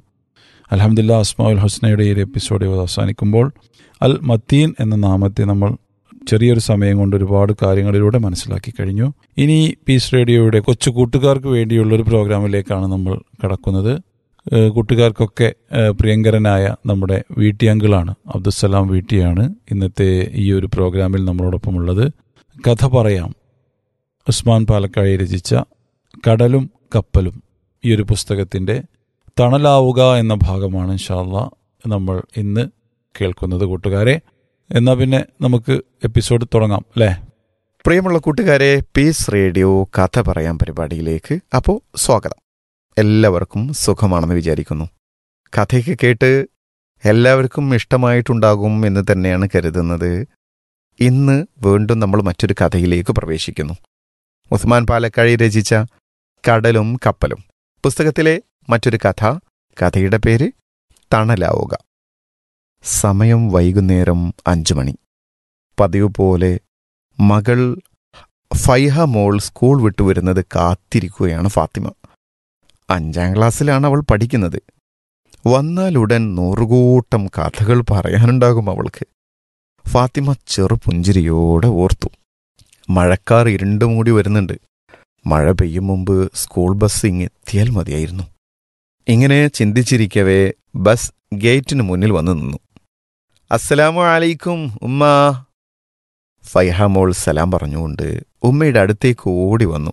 അലഹമ്മദില്ല അസ്മാഉൽ ഹസ്നയുടെ ഈ ഒരു എപ്പിസോഡ് അവസാനിക്കുമ്പോൾ അൽ മത്തീൻ എന്ന നാമത്തെ നമ്മൾ ചെറിയൊരു സമയം കൊണ്ട് ഒരുപാട് കാര്യങ്ങളിലൂടെ മനസ്സിലാക്കി കഴിഞ്ഞു ഇനി പീസ് റേഡിയോയുടെ കൊച്ചു കൂട്ടുകാർക്ക് വേണ്ടിയുള്ള ഒരു പ്രോഗ്രാമിലേക്കാണ് നമ്മൾ കടക്കുന്നത് ഏഹ് കൂട്ടുകാർക്കൊക്കെ ഏഹ് പ്രിയങ്കരനായ നമ്മുടെ വീട്ടി അങ്കിളാണ് അബ്ദുസലാം വീട്ടിയാണ് ഇന്നത്തെ ഈ ഒരു പ്രോഗ്രാമിൽ നമ്മളോടൊപ്പം ഉള്ളത് കഥ പറയാം ഉസ്മാൻ പാലക്കാഴി രചിച്ച കടലും കപ്പലും ഈ ഒരു പുസ്തകത്തിന്റെ തണലാവുക എന്ന ഭാഗമാണ് ഇൻഷാല്ല നമ്മൾ ഇന്ന് കേൾക്കുന്നത് കൂട്ടുകാരെ എന്നാ പിന്നെ നമുക്ക് എപ്പിസോഡ് തുടങ്ങാം അല്ലേ പ്രിയമുള്ള കൂട്ടുകാരെ പീസ് റേഡിയോ കഥ പറയാൻ പരിപാടിയിലേക്ക് അപ്പോൾ സ്വാഗതം എല്ലാവർക്കും സുഖമാണെന്ന് വിചാരിക്കുന്നു കഥയൊക്കെ കേട്ട് എല്ലാവർക്കും ഇഷ്ടമായിട്ടുണ്ടാകും എന്ന് തന്നെയാണ് കരുതുന്നത് ഇന്ന് വീണ്ടും നമ്മൾ മറ്റൊരു കഥയിലേക്ക് പ്രവേശിക്കുന്നു ഉസ്മാൻ പാലക്കാഴി രചിച്ച കടലും കപ്പലും പുസ്തകത്തിലെ മറ്റൊരു കഥ കഥയുടെ പേര് തണലാവുക സമയം വൈകുന്നേരം അഞ്ചു മണി പതിവ് പോലെ മകൾ ഫൈഹ മോൾ സ്കൂൾ വിട്ടുവരുന്നത് കാത്തിരിക്കുകയാണ് ഫാത്തിമ അഞ്ചാം ക്ലാസ്സിലാണ് അവൾ പഠിക്കുന്നത് വന്നാലുടൻ നൂറുകൂട്ടം കഥകൾ പറയാനുണ്ടാകും അവൾക്ക് ഫാത്തിമ ചെറുപുഞ്ചിരിയോടെ ഓർത്തു മഴക്കാർ ഇരുണ്ടു മൂടി വരുന്നുണ്ട് മഴ പെയ്യും മുമ്പ് സ്കൂൾ ബസ് ഇങ്ങ് എത്തിയാൽ മതിയായിരുന്നു ഇങ്ങനെ ചിന്തിച്ചിരിക്കവേ ബസ് ഗേറ്റിന് മുന്നിൽ വന്നു നിന്നു അസ്സലാമു അലൈക്കും ഉമ്മ ഫൈഹ മോൾ സലാം പറഞ്ഞുകൊണ്ട് ഉമ്മയുടെ അടുത്തേക്ക് ഓടി വന്നു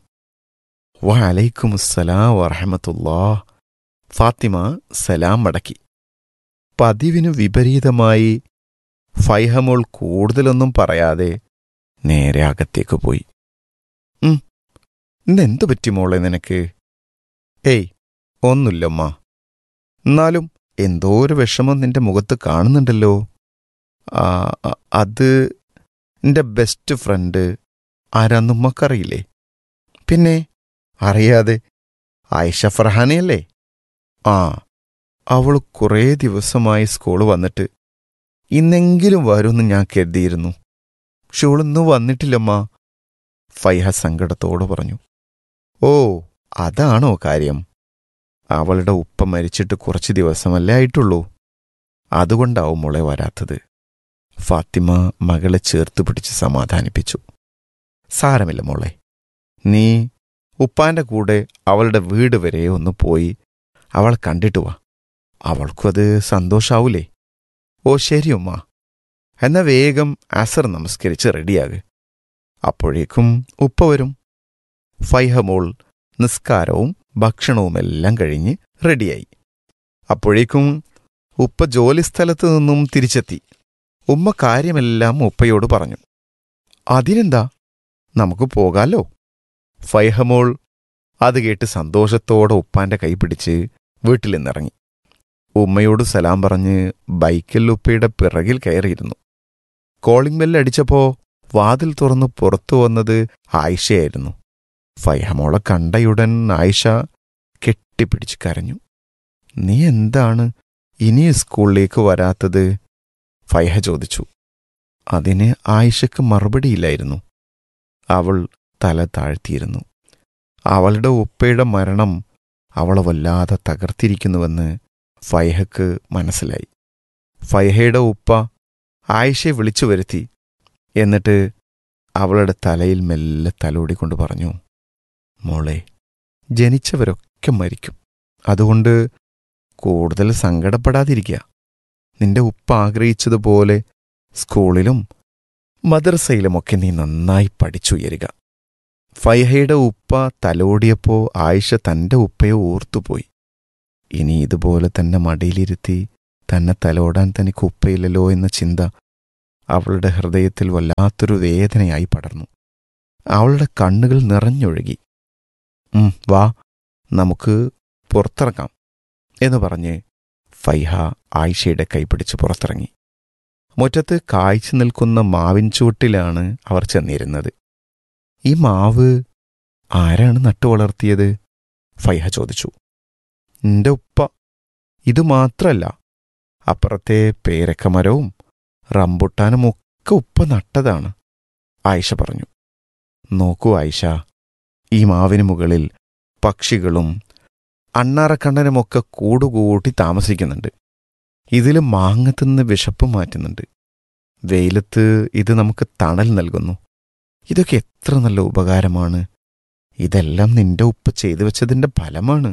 വലൈക്കും അസ്സലാം വറഹമത്തുല്ലാ ഫാത്തിമ സലാം മടക്കി പതിവിനു വിപരീതമായി ഫൈഹമോൾ കൂടുതലൊന്നും പറയാതെ നേരെ അകത്തേക്ക് പോയി ഉം ഇന്നെന്തു പറ്റി മോളെ നിനക്ക് ഏയ് ഒന്നുമില്ലമ്മ എന്നാലും എന്തോ ഒരു വിഷമം നിന്റെ മുഖത്ത് കാണുന്നുണ്ടല്ലോ ആ, അ- അത് എന്റെ ബെസ്റ്റ് ഫ്രണ്ട് ആരാന്ന് ഉമ്മക്കറിയില്ലേ പിന്നെ അറിയാതെ ആയിഷ ഫർഹാനയല്ലേ ആ അവൾ കുറേ ദിവസമായി സ്കൂൾ വന്നിട്ട് ഇന്നെങ്കിലും വരുമെന്ന് ഞാൻ കരുതിയിരുന്നു പക്ഷെ അവളൊന്നും വന്നിട്ടില്ലമ്മ ഫൈഹ സങ്കടത്തോട് പറഞ്ഞു ഓ അതാണോ കാര്യം അവളുടെ ഉപ്പ മരിച്ചിട്ട് കുറച്ച് ദിവസമല്ലേ ആയിട്ടുള്ളൂ അതുകൊണ്ടാവും മോളെ വരാത്തത് ഫാത്തിമ മകളെ ചേർത്ത് പിടിച്ച് സമാധാനിപ്പിച്ചു സാരമില്ല മോളെ നീ ഉപ്പാന്റെ കൂടെ അവളുടെ വീട് വരെ ഒന്ന് പോയി അവൾ കണ്ടിട്ട് വാ അവൾക്കും അത് സന്തോഷാവൂലേ ഓ ശരി ഉമ്മ എന്നാ വേഗം അസർ നമസ്കരിച്ച് റെഡിയാക് അപ്പോഴേക്കും ഉപ്പ വരും ഫൈഹമോൾ നിസ്കാരവും ഭക്ഷണവുമെല്ലാം കഴിഞ്ഞ് റെഡിയായി അപ്പോഴേക്കും ഉപ്പ ജോലിസ്ഥലത്ത് നിന്നും തിരിച്ചെത്തി ഉമ്മ കാര്യമെല്ലാം ഉപ്പയോട് പറഞ്ഞു അതിനെന്താ നമുക്ക് പോകാലോ ഫൈഹമോൾ അത് കേട്ട് സന്തോഷത്തോടെ ഉപ്പാന്റെ കൈ പിടിച്ച് വീട്ടിൽ നിന്നിറങ്ങി ഉമ്മയോട് സലാം പറഞ്ഞ് ബൈക്കിൽ ഉപ്പയുടെ പിറകിൽ കയറിയിരുന്നു കോളിംഗ് ബെല്ല് അടിച്ചപ്പോ വാതിൽ തുറന്ന് പുറത്തു വന്നത് ആയിഷയായിരുന്നു ഫൈഹമോളെ കണ്ടയുടൻ ആയിഷ കെട്ടിപ്പിടിച്ച് കരഞ്ഞു നീ എന്താണ് ഇനി സ്കൂളിലേക്ക് വരാത്തത് ഫൈഹ ചോദിച്ചു അതിന് ആയിഷയ്ക്ക് മറുപടിയില്ലായിരുന്നു അവൾ തല താഴ്ത്തിയിരുന്നു അവളുടെ ഉപ്പയുടെ മരണം അവളെ വല്ലാതെ തകർത്തിരിക്കുന്നുവെന്ന് ഫൈഹക്ക് മനസ്സിലായി ഫൈഹയുടെ ഉപ്പ ആയിഷയെ വിളിച്ചു വരുത്തി എന്നിട്ട് അവളുടെ തലയിൽ മെല്ലെ തലോടിക്കൊണ്ട് പറഞ്ഞു മോളെ ജനിച്ചവരൊക്കെ മരിക്കും അതുകൊണ്ട് കൂടുതൽ സങ്കടപ്പെടാതിരിക്കുക നിന്റെ ഉപ്പ ആഗ്രഹിച്ചതുപോലെ സ്കൂളിലും മദ്രസയിലുമൊക്കെ നീ നന്നായി പഠിച്ചുയരുക ഫൈഹയുടെ ഉപ്പ തലോടിയപ്പോ ആയിഷ തന്റെ ഉപ്പയെ ഓർത്തുപോയി ഇനി ഇതുപോലെ തന്നെ മടിയിലിരുത്തി തന്നെ തലോടാൻ തനിക്ക് ഉപ്പയില്ലല്ലോ എന്ന ചിന്ത അവളുടെ ഹൃദയത്തിൽ വല്ലാത്തൊരു വേദനയായി പടർന്നു അവളുടെ കണ്ണുകൾ നിറഞ്ഞൊഴുകി ഉം, വാ നമുക്ക് പുറത്തിറങ്ങാം എന്ന് പറഞ്ഞ് ഫൈഹ ആയിഷയുടെ കൈപിടിച്ച് പുറത്തിറങ്ങി മുറ്റത്ത് കായ്ച്ചു നിൽക്കുന്ന മാവിൻ ചുവട്ടിലാണ് അവർ ചെന്നിരുന്നത് ഈ മാവ് ആരാണ് നട്ടുവളർത്തിയത് ഫൈഹ ചോദിച്ചു നിന്റെ ഉപ്പ ഇത് മാത്രല്ല അപ്പുറത്തെ പേരക്കമരവും റംബുട്ടാനും ഒക്കെ ഉപ്പ നട്ടതാണ് ആയിഷ പറഞ്ഞു നോക്കൂ ആയിഷ ഈ മാവിന് മുകളിൽ പക്ഷികളും അണ്ണാറക്കണ്ണനുമൊക്കെ കൂടുകൂട്ടി താമസിക്കുന്നുണ്ട് ഇതിൽ മാങ്ങ തിന്ന് വിശപ്പ് മാറ്റുന്നുണ്ട് വെയിലത്ത് ഇത് നമുക്ക് തണൽ നൽകുന്നു ഇതൊക്കെ എത്ര നല്ല ഉപകാരമാണ് ഇതെല്ലാം നിന്റെ ഉപ്പ ചെയ്തു വെച്ചതിന്റെ ഫലമാണ്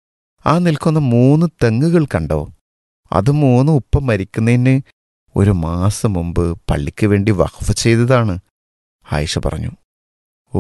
ആ നിൽക്കുന്ന മൂന്ന് തെങ്ങുകൾ കണ്ടോ അത് മൂന്ന് ഉപ്പ മരിക്കുന്നതിന് ഒരു മാസം മുമ്പ് പള്ളിക്ക് വേണ്ടി വഖഫ് ചെയ്തതാണ് ആയിഷ പറഞ്ഞു ഓ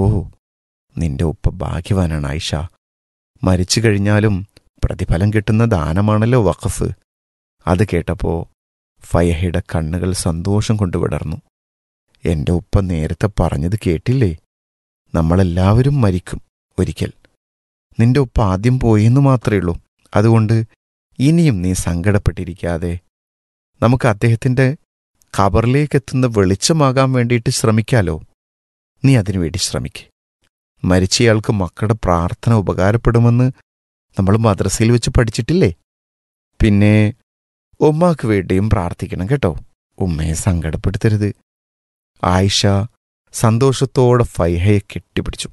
നിന്റെ ഉപ്പ ഭാഗ്യവാനാണ് ആയിഷ മരിച്ചു കഴിഞ്ഞാലും പ്രതിഫലം കിട്ടുന്ന ദാനമാണല്ലോ വഖഫ് അത് കേട്ടപ്പോ ഫയഹയുടെ കണ്ണുകൾ സന്തോഷം കൊണ്ട് വിടർന്നു എന്റെ ഉപ്പ നേരത്തെ പറഞ്ഞത് കേട്ടില്ലേ നമ്മളെല്ലാവരും മരിക്കും ഒരിക്കൽ നിന്റെ ഉപ്പ ആദ്യം പോയെന്ന് മാത്രമേ ഉള്ളൂ അതുകൊണ്ട് ഇനിയും നീ സങ്കടപ്പെട്ടിരിക്കാതെ നമുക്ക് അദ്ദേഹത്തിന്റെ ഖബറിലേക്ക് എത്തുന്ന വെളിച്ചമാകാൻ വേണ്ടിയിട്ട് ശ്രമിക്കാലോ നീ അതിനുവേണ്ടി ശ്രമിക്ക് മരിച്ചയാൾക്ക് മക്കളുടെ പ്രാർത്ഥന ഉപകാരപ്പെടുമെന്ന് നമ്മൾ മദ്രസയിൽ വെച്ച് പഠിച്ചിട്ടില്ലേ പിന്നെ ഉമ്മാക്ക് വേണ്ടിയും പ്രാർത്ഥിക്കണം കേട്ടോ ഉമ്മയെ സങ്കടപ്പെടുത്തരുത് ആയിഷ സന്തോഷത്തോടെ ഫൈഹയെ കെട്ടിപ്പിടിച്ചു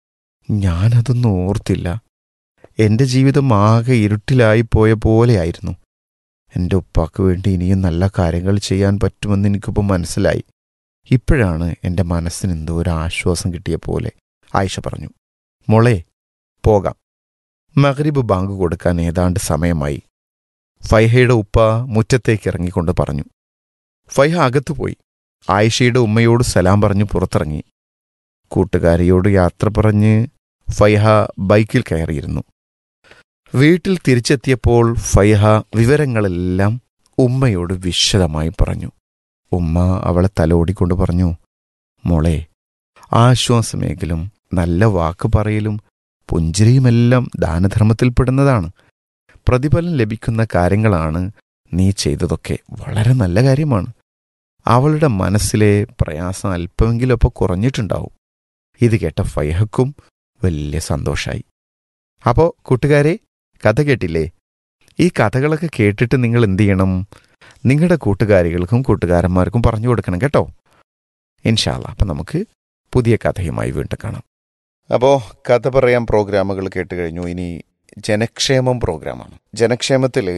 ഞാനതൊന്നും ഓർത്തില്ല എന്റെ ജീവിതം ആകെ ഇരുട്ടിലായി പോയ പോലെയായിരുന്നു എന്റെ ഉപ്പാക്ക് വേണ്ടി ഇനിയും നല്ല കാര്യങ്ങൾ ചെയ്യാൻ പറ്റുമെന്ന് എനിക്കിപ്പോൾ മനസ്സിലായി ഇപ്പോഴാണ് എന്റെ മനസ്സിന് എന്തോ ഒരു ആശ്വാസം കിട്ടിയ പോലെ ആയിഷ പറഞ്ഞു മോളെ പോകാം മഗ്രിബ് ബാങ്ക് കൊടുക്കാൻ ഏതാണ്ട് സമയമായി ഫൈഹയുടെ ഉപ്പ മുറ്റത്തേക്ക് ഇറങ്ങിക്കൊണ്ട് പറഞ്ഞു ഫൈഹ അകത്തുപോയി ആയിഷയുടെ ഉമ്മയോട് സലാം പറഞ്ഞു പുറത്തിറങ്ങി കൂട്ടുകാരിയോട് യാത്ര പറഞ്ഞ് ഫൈഹ ബൈക്കിൽ കയറിയിരുന്നു വീട്ടിൽ തിരിച്ചെത്തിയപ്പോൾ ഫൈഹ വിവരങ്ങളെല്ലാം ഉമ്മയോട് വിശദമായി പറഞ്ഞു ഉമ്മ അവളെ തലോടിക്കൊണ്ട് പറഞ്ഞു മോളെ ആശ്വാസമേഖലും നല്ല വാക്ക് പറയലും പുഞ്ചിരിയുമെല്ലാം ദാനധർമ്മത്തിൽപ്പെടുന്നതാണ് പ്രതിഫലം ലഭിക്കുന്ന കാര്യങ്ങളാണ് നീ ചെയ്തതൊക്കെ വളരെ നല്ല കാര്യമാണ് അവളുടെ മനസ്സിലെ പ്രയാസം അല്പമെങ്കിലൊപ്പം കുറഞ്ഞിട്ടുണ്ടാവും ഇത് കേട്ട ഫൈഹക്കും വലിയ സന്തോഷായി അപ്പോൾ കൂട്ടുകാരെ കഥ കേട്ടില്ലേ ഈ കഥകളൊക്കെ കേട്ടിട്ട് നിങ്ങൾ എന്ത് ചെയ്യണം നിങ്ങളുടെ കൂട്ടുകാരികൾക്കും കൂട്ടുകാരന്മാർക്കും പറഞ്ഞു കൊടുക്കണം കേട്ടോ ഇൻഷാല്ല അപ്പം നമുക്ക് പുതിയ കഥയുമായി വീണ്ടും കാണാം അപ്പോൾ കഥ പറയാൻ പ്രോഗ്രാമുകൾ കേട്ട് കഴിഞ്ഞു ഇനി ജനക്ഷേമം പ്രോഗ്രാമാണ് ജനക്ഷേമത്തിൽ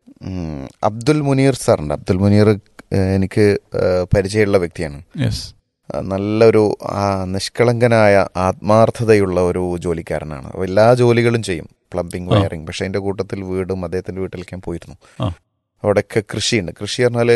അബ്ദുൽ മുനീർ സാറുണ്ട് അബ്ദുൽ മുനീർ ഏഹ്, എനിക്ക് ഏഹ്, പരിചയമുള്ള വ്യക്തിയാണ് യെസ് ആ, നല്ലൊരു ആ, നിഷ്കളങ്കനായ ആത്മാർത്ഥതയുള്ള ഒരു ജോലിക്കാരനാണ് അപ്പോൾ എല്ലാ ജോലികളും ചെയ്യും പ്ലംബിംഗ് ആ. വയറിംഗ് പക്ഷെ അതിന്റെ കൂട്ടത്തിൽ വീടും അദ്ദേഹത്തിന്റെ വീട്ടിലേക്ക് ഞാൻ പോയിരുന്നു ആ. അവിടെയൊക്കെ കൃഷിയുണ്ട് കൃഷി പറഞ്ഞാല്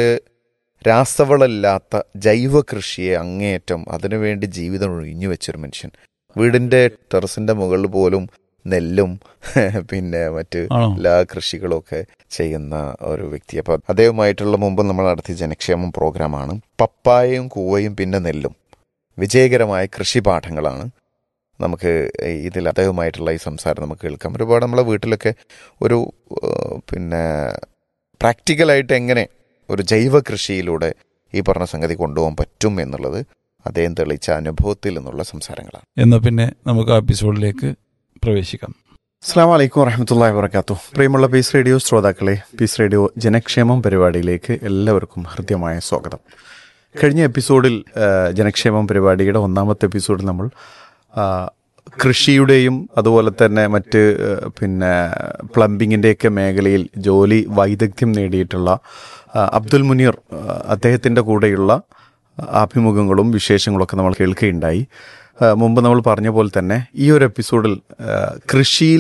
രാസവളമില്ലാത്ത ജൈവ കൃഷിയെ അങ്ങേയറ്റം അതിനുവേണ്ടി ജീവിതം ഒഴിഞ്ഞു വെച്ചൊരു മനുഷ്യൻ വീടിന്റെ ടെറസിന്റെ മുകളിൽ പോലും നെല്ലും പിന്നെ മറ്റ് ആണോ എല്ലാ കൃഷികളും ഒക്കെ ചെയ്യുന്ന ഒരു വ്യക്തി അപ്പൊ അദ്ദേഹവുമായിട്ടുള്ള മുമ്പ് നമ്മൾ നടത്തിയ ജനക്ഷേമം പ്രോഗ്രാമാണ് പപ്പായയും കൂവയും പിന്നെ നെല്ലും വിജയകരമായ കൃഷി പാഠങ്ങളാണ് നമുക്ക് ഇതിൽ അദ്ദേഹവുമായിട്ടുള്ള ഈ സംസാരം നമുക്ക് കേൾക്കാം ഒരുപാട് നമ്മളെ വീട്ടിലൊക്കെ ഒരു ഏഹ്, പിന്നെ പ്രാക്ടിക്കലായിട്ട് എങ്ങനെ ഒരു ജൈവ കൃഷിയിലൂടെ ഈ പറഞ്ഞ സംഗതി കൊണ്ടുപോകാൻ പറ്റും എന്നുള്ളത് അദ്ദേഹം തെളിയിച്ച അനുഭവത്തിൽ നിന്നുള്ള സംസാരങ്ങളാണ് എന്നാ പിന്നെ നമുക്ക് ആ എപ്പിസോഡിലേക്ക് പ്രവേശിക്കാം അസ്സാം വലൈക്കും വറഹമത്തല്ലാ വർക്കാത്തു പ്രിയമുള്ള പീസ് റേഡിയോ ശ്രോതാക്കളെ പീസ് റേഡിയോ ജനക്ഷേമം പരിപാടിയിലേക്ക് എല്ലാവർക്കും ഹൃദ്യമായ സ്വാഗതം കഴിഞ്ഞ എപ്പിസോഡിൽ ആ, ജനക്ഷേമം പരിപാടിയുടെ ഒന്നാമത്തെ എപ്പിസോഡിൽ നമ്മൾ ആ, കൃഷിയുടെയും അതുപോലെ തന്നെ മറ്റ് ആ, പിന്നെ പ്ലംബിങ്ങിൻ്റെയൊക്കെ മേഖലയിൽ ജോലി വൈദഗ്ധ്യം നേടിയിട്ടുള്ള ആ, അബ്ദുൽ മുനീർ ആ, അദ്ദേഹത്തിൻ്റെ കൂടെയുള്ള അഭിമുഖങ്ങളും വിശേഷങ്ങളൊക്കെ നമ്മൾ കേൾക്കുകയുണ്ടായി ആ, മുമ്പ് നമ്മൾ പറഞ്ഞ പോലെ തന്നെ ഈ ഒരു എപ്പിസോഡിൽ ആ, കൃഷിയിൽ